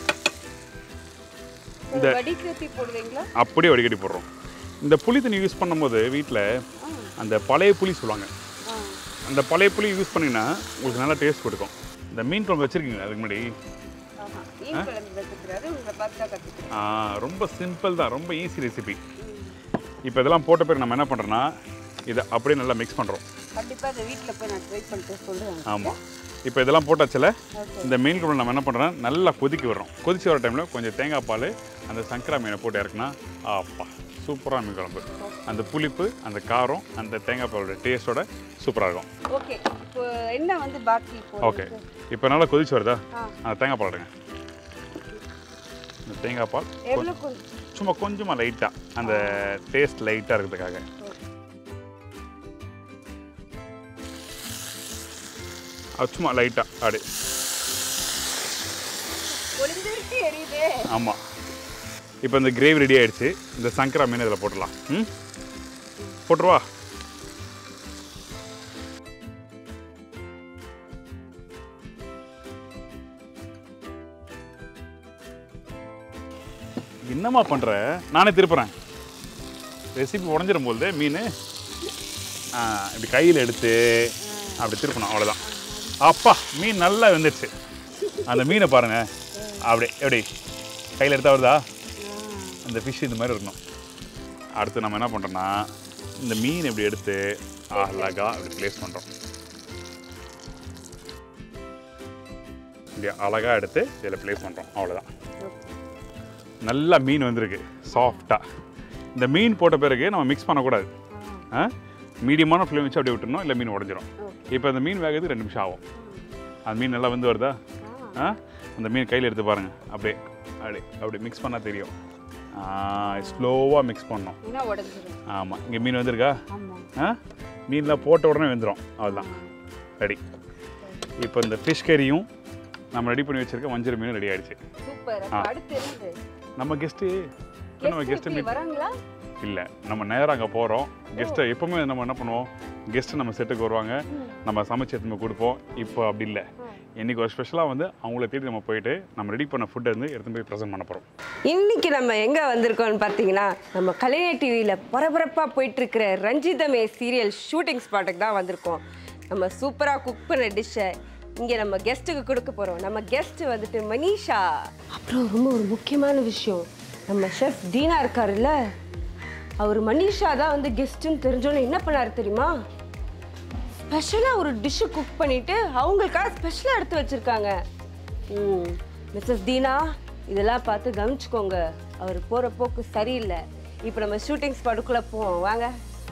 இந்த வடிகட்டி போடுவீங்களா அப்படியே வடிகட்டி போடுறோம் இந்த புளி தண்ணி யூஸ் பண்ணும்போது வீட்டில் அந்த பழைய புளி சொல்லுவாங்க ஆ அந்த பழைய புளி யூஸ் பண்ணிங்கன்னா உங்களுக்கு நல்லா டேஸ்ட் கொடுக்கும் இந்த மீன் குழம்பு வச்சுருக்கீங்க அதுக்கு முன்னாடி ஆமா மீன் குழம்பு கற்றுக்கிறாரு உங்களை பார்த்தா கற்றுக்கிறேன் ஆ, ரொம்ப சிம்பிள் தான் ரொம்ப ஈஸி ரெசிபி இப்போ இதெல்லாம் போட்ட பிறகு நம்ம என்ன பண்ணுறோன்னா இதை அப்படியே நல்லா மிக்ஸ் பண்ணுறோம் கண்டிப்பா இந்த வீட்டில் போய் நான் ட்ரை பண்ணிட்டு சொல்றேன் ஆமாம் இப்போ இதெல்லாம் போட்டாச்சுல ஓகே இந்த மீன் குழம்பு நம்ம என்ன பண்ணுறோம் நல்லா கொதிக்க விடுறோம் கொதிச்சு வர டைமில் கொஞ்சம் தேங்காய் பால் அந்த சங்கரா மீனை போட்டு இறக்குனா ஆப்பா சூப்பராக மீன் குழம்பு அந்த புளிப்பு அந்த காரம் அந்த தேங்காய் பாலோட டேஸ்ட்டோட சூப்பராக இருக்கும் ஓகே இப்போ என்ன வந்து பாக்கி ஓகே இப்போ நல்லா கொதிச்சு வருதா ஆ. அந்த தேங்காய் பால் எடுங்க இந்த தேங்காய் பால் எவ்வளோ கொஞ்சம் சும்மா கொஞ்சமாக லைட்டாக அந்த டேஸ்ட் லைட்டாக இருக்கிறதுக்காக அது சும்மா லைட்டாக அப்படி ஒளிஞ்சிருச்சு எரியுதே ஆமாம் இப்போ இந்த கிரேவி ரெடி ஆயிடுச்சு இந்த சங்கரா மீன் இதில் போட்டுடலாம் ம் போட்டுருவா என்னம்மா பண்ணுற நானே திருப்புறேன் ரெசிபி உடஞ்சிரும் போது மீன் ஆ, இப்படி கையில் எடுத்து அப்படி திருப்பணும் அவ்வளோதான் அப்பா மீன் நல்லா வெந்துடுச்சு அந்த மீனை பாருங்க அப்படி எப்படி கையில் எடுத்தா வருதா அந்த ஃபிஷ் இந்த மாதிரி இருக்கணும் அடுத்து நம்ம என்ன பண்ணுறோன்னா இந்த மீன் இப்படி எடுத்து அழகா இப்படி ப்ளேஸ் பண்ணுறோம் இப்படி அழகாக எடுத்து இதில் ப்ளேஸ் பண்ணுறோம் அவ்வளோதான் நல்லா மீன் வந்திருக்கு சாஃப்டாக இந்த மீன் போட்ட பிறகு நம்ம மிக்ஸ் பண்ணக்கூடாது ஆ மீடியமான ஃப்ளேம் வச்சு அப்படியே விட்டுறணும் இல்லை மீன் உடஞ்சிரும் இப்போ இந்த மீன் வேகிறதுக்கு ரெண்டு நிமிஷம் ஆகும் அந்த மீன் நல்லா வந்து வருதா ஆ அந்த மீன் கையில் எடுத்து பாருங்கள் அப்படியே அப்படி அப்படி மிக்ஸ் பண்ணால் தெரியும் ஸ்லோவாக மிக்ஸ் பண்ணணும் ஏன்னா உடஞ்சிரும் ஆமாம் இங்கே மீன் வந்திருக்கா ஆமாம் ஆ மீன்லாம் போட்ட உடனே வெந்துடும் அவ்வளோதான் ரெடி இப்போ இந்த ஃபிஷ் கறியும் நம்ம ரெடி பண்ணி வச்சிருக்க வஞ்சர மீன் ரெடி ஆயிடுச்சு சூப்பர் ஆ. அடுத்து என்னது நம்ம கெஸ்ட்டு நம்ம கெஸ்ட்டு Guest மீட் வராங்களா இல்லை நம்ம நேராக அங்கே போகிறோம் கெஸ்ட்டை எப்போவுமே நம்ம என்ன பண்ணுவோம் கெஸ்ட்டு நம்ம செட்டுக்கு வருவாங்க நம்ம சமைச்சு எடுத்து போய் கொடுப்போம் இப்போ அப்படி இல்லை இன்றைக்கி ஒரு ஸ்பெஷலாக வந்து அவங்கள தேடி நம்ம போயிட்டு நம்ம ரெடி பண்ண ஃபுட்டை வந்து எடுத்து போய் ப்ரெசென்ட் பண்ண போகிறோம் இன்னைக்கு நம்ம எங்க வந்திருக்கோம்னு பார்த்தீங்கன்னா நம்ம கலைஞர் டிவியில் பரபரப்பாக போயிட்டு இருக்கிற ரஞ்சிதமே சீரியல் ஷூட்டிங் ஸ்பாட்டுக்கு தான் வந்திருக்கோம் நம்ம சூப்பராக குக் பண்ண டிஷ்ஷை இங்கே நம்ம கெஸ்ட்டுக்கு கொடுக்க போகிறோம் நம்ம கெஸ்ட் வந்துட்டு மனிஷா அப்புறம் ரொம்ப ஒரு முக்கியமான விஷயம் நம்ம ஷெஃப் தீனா இருக்காருல்ல அவர் மனிஷா தான் வந்து கெஸ்ட்டுன்னு தெரிஞ்சோன்னு என்ன பண்ணாரு தெரியுமா ஸ்பெஷலாக ஒரு டிஷ்ஷு குக் பண்ணிட்டு அவங்களுக்காக ஸ்பெஷலாக எடுத்து வச்சிருக்காங்க ம் மிஸ்ஸஸ் தீனா இதெல்லாம் பார்த்து கவனிச்சுக்கோங்க அவர் போகிற போக்கு சரியில்லை இப்போ நம்ம ஷூட்டிங் ஸ்பாட்டுக்குள்ளே போவோம் வாங்க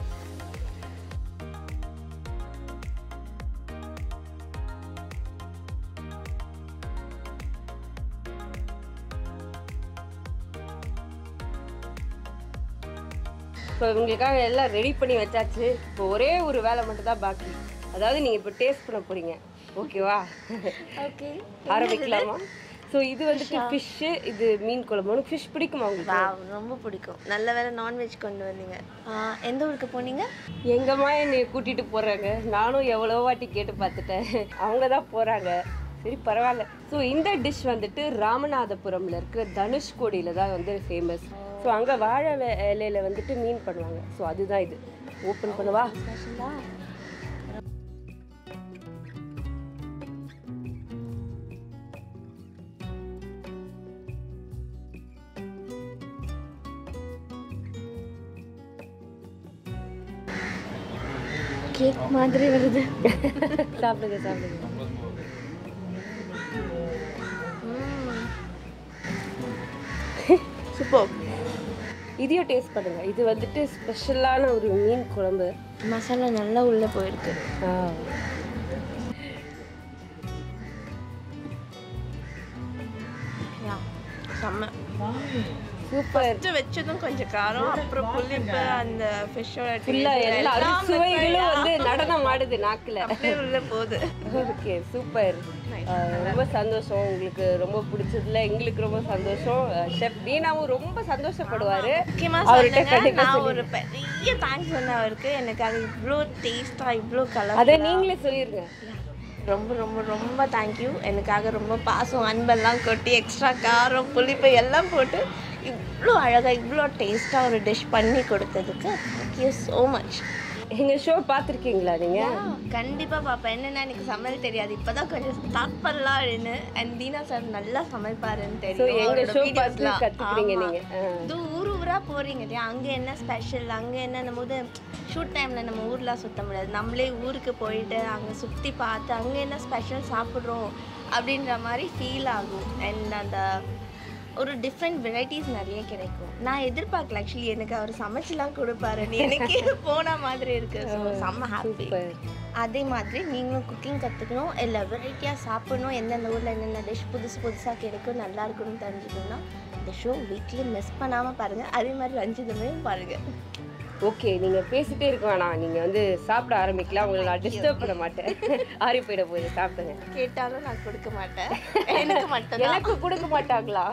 இப்போ இவங்களுக்காக எல்லாம் ரெடி பண்ணி வச்சாச்சு இப்போ ஒரே ஒரு வேலை மட்டும் தான் பாக்கி அதாவது நீங்கள் இப்போ டேஸ்ட் பண்ண போறீங்க ஓகேவா ஓகே ஆரம்பிக்கலாமா ஸோ இது வந்துட்டு ஃபிஷ்ஷு இது மீன் குழம்பு உனக்கு ஃபிஷ் பிடிக்குமா உங்களுக்கு வாவ் ரொம்ப பிடிக்கும் நல்ல வேலை நான்வெஜ் கொண்டு வந்தீங்க ஆ, எந்த ஊருக்கு போனீங்க எங்கம்மா என்னை கூட்டிட்டு போறாங்க நானும் எவ்வளோ வாட்டி கேட்டு பார்த்துட்டேன் அவங்க தான் போறாங்க சரி பரவாயில்ல ஸோ இந்த டிஷ் வந்துட்டு ராமநாதபுரம்ல இருக்கிற தனுஷ்கோடியில தான் வந்து ஃபேமஸ் ஸோ அங்கே வாழை வே- இலையில வந்துட்டு மீன் பண்ணுவாங்க ஸோ அதுதான் இது ஓப்பன் பண்ணவா கேக் மாதிரி வருது சாப்பிடுங்க சாப்பிடுங்க சூப்பர் இதையும் டேஸ்ட் பண்ணுங்க இது வந்துட்டு ஸ்பெஷலான ஒரு மீன் குழம்பு மசாலா நல்லா உள்ளே போயிருக்கு ஆ. யா செம்ம சூப்பர் ஃபஸ்ட்டு வச்சதும் கொஞ்சம் காரம் அப்புறம் புளிப்பு அந்த ஃபிஷ்ஷோட ஃபுல்லா எல்லா சுவைகளும் வந்து நடனம் ஆடுது நாக்குல அப்படியே உள்ளே போகுது ஓகே சூப்பர் ரொம்ப சந்தோஷம் உங்களுக்கு ரொம்ப பிடிச்சதுல எங்களுக்கு ரொம்ப சந்தோஷம் ஷெஃப் தீனாவும் ரொம்ப சந்தோஷப்படுவாரு முக்கியமாக அவர்கிட்ட சொல்லுங்க கண்டிப்பா நான் சொல்லி- ஒரு பெரிய தேங்க்ஸ் சொன்னேன் அவருக்கு எனக்கு அது இவ்வளோ டேஸ்ட்டாக இவ்வளோ அதை கலர் நீங்களே சொல்லிருங்க ரொம்ப ரொம்ப ரொம்ப தேங்க்யூ எனக்காக ரொம்ப பாசம் அன்பெல்லாம் கொட்டி எக்ஸ்ட்ரா காரம் புளிப்பு எல்லாம் போட்டு இவ்வளோ அழகாக இவ்வளோ டேஸ்ட்டாக ஒரு டிஷ் பண்ணி கொடுத்ததுக்கு தேங்க்யூ ஸோ மச் எங்க ஷோ பார்த்துருக்கீங்களா நீங்க கண்டிப்பாக பார்ப்பேன் என்னென்னா எனக்கு சமையல் தெரியாது இப்போ தான் கொஞ்சம் ஸ்டார்ட் பண்ணலாம் அப்படின்னு அண்ட் தீனா சார் நல்லா சமைப்பாருன்னு ஸோ தெரியும் எங்க அவரோட ஷோ videos பார்த்து லாம். கத்துக்கிறீங்க ஆமா. நீங்க ஆ. இது ஊர் ஊரா போறீங்க இல்லையா அங்க என்ன ஸ்பெஷல் அங்க என்ன போது ஷூட் டைம்ல நம்ம ஊர்லாம் சுத்த முடியாது நம்மளே ஊருக்கு போயிட்டு அங்க சுத்தி பார்த்து அங்க என்ன ஸ்பெஷல் சாப்பிட்றோம் அப்படின்ற மாதிரி ஃபீல் ஆகும் அண்ட் அந்த ஒரு டிஃப்ரெண்ட் வெரைட்டிஸ் நிறைய கிடைக்கும் நான் எதிர்பார்க்கல ஆக்சுவலி எனக்கு அவர் சமைச்சுலாம் கொடுப்பாருன்னு எனக்கே போன மாதிரி இருக்கு ஸோ செம்ம ஹாப்பி சூப்பர் அதே மாதிரி நீங்களும் குக்கிங் கற்றுக்கணும் இல்லை வெரைட்டியாக சாப்பிடணும் எந்தெந்த ஊரில் என்னென்ன டிஷ் புதுசு புதுசாக கிடைக்கும் நல்லா இருக்கணும்னு தெரிஞ்சுக்கணும்னா இந்த ஷோ வீக்லி மிஸ் பண்ணாமல் பாருங்கள் அதே மாதிரி ரஞ்சிதமையும் பாருங்கள் ஓகே நீங்க பேசிட்டே இருக்க வேணாம் நீங்க வந்து சாப்பிட ஆரம்பிக்கலாம் உங்களை நான் டிஸ்டர்ப் பண்ண மாட்டேன் ஆறி போயிட போகுது சாப்பிடுங்க கேட்டாலும் நான் கொடுக்க மாட்டேன் எனக்கு மட்டும் எனக்கு கொடுக்க மாட்டாங்களா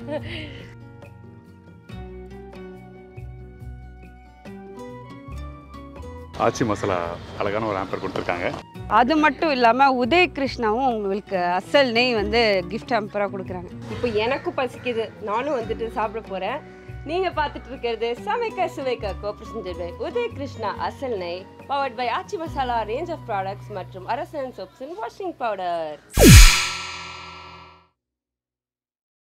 ஆச்சி மசாலா அழகான ஒரு ஆம்பர் கொடுத்துருக்காங்க அது மட்டும் இல்லாமல் உதய் கிருஷ்ணாவும் உங்களுக்கு அசல் நெய் வந்து கிஃப்ட் ஹம்பராக கொடுக்குறாங்க இப்போ எனக்கும் பசிக்குது நானும் வந்துட்டு சாப்பிட போறேன் நீங்க பார்த்துட்டு இருக்கிறது சமைக்க சுவைக்க கோப்ரசன்டட் by Uday Krishna Asal Nei powered by Aachi Masala range of products மற்றும் Arasan soaps and washing powder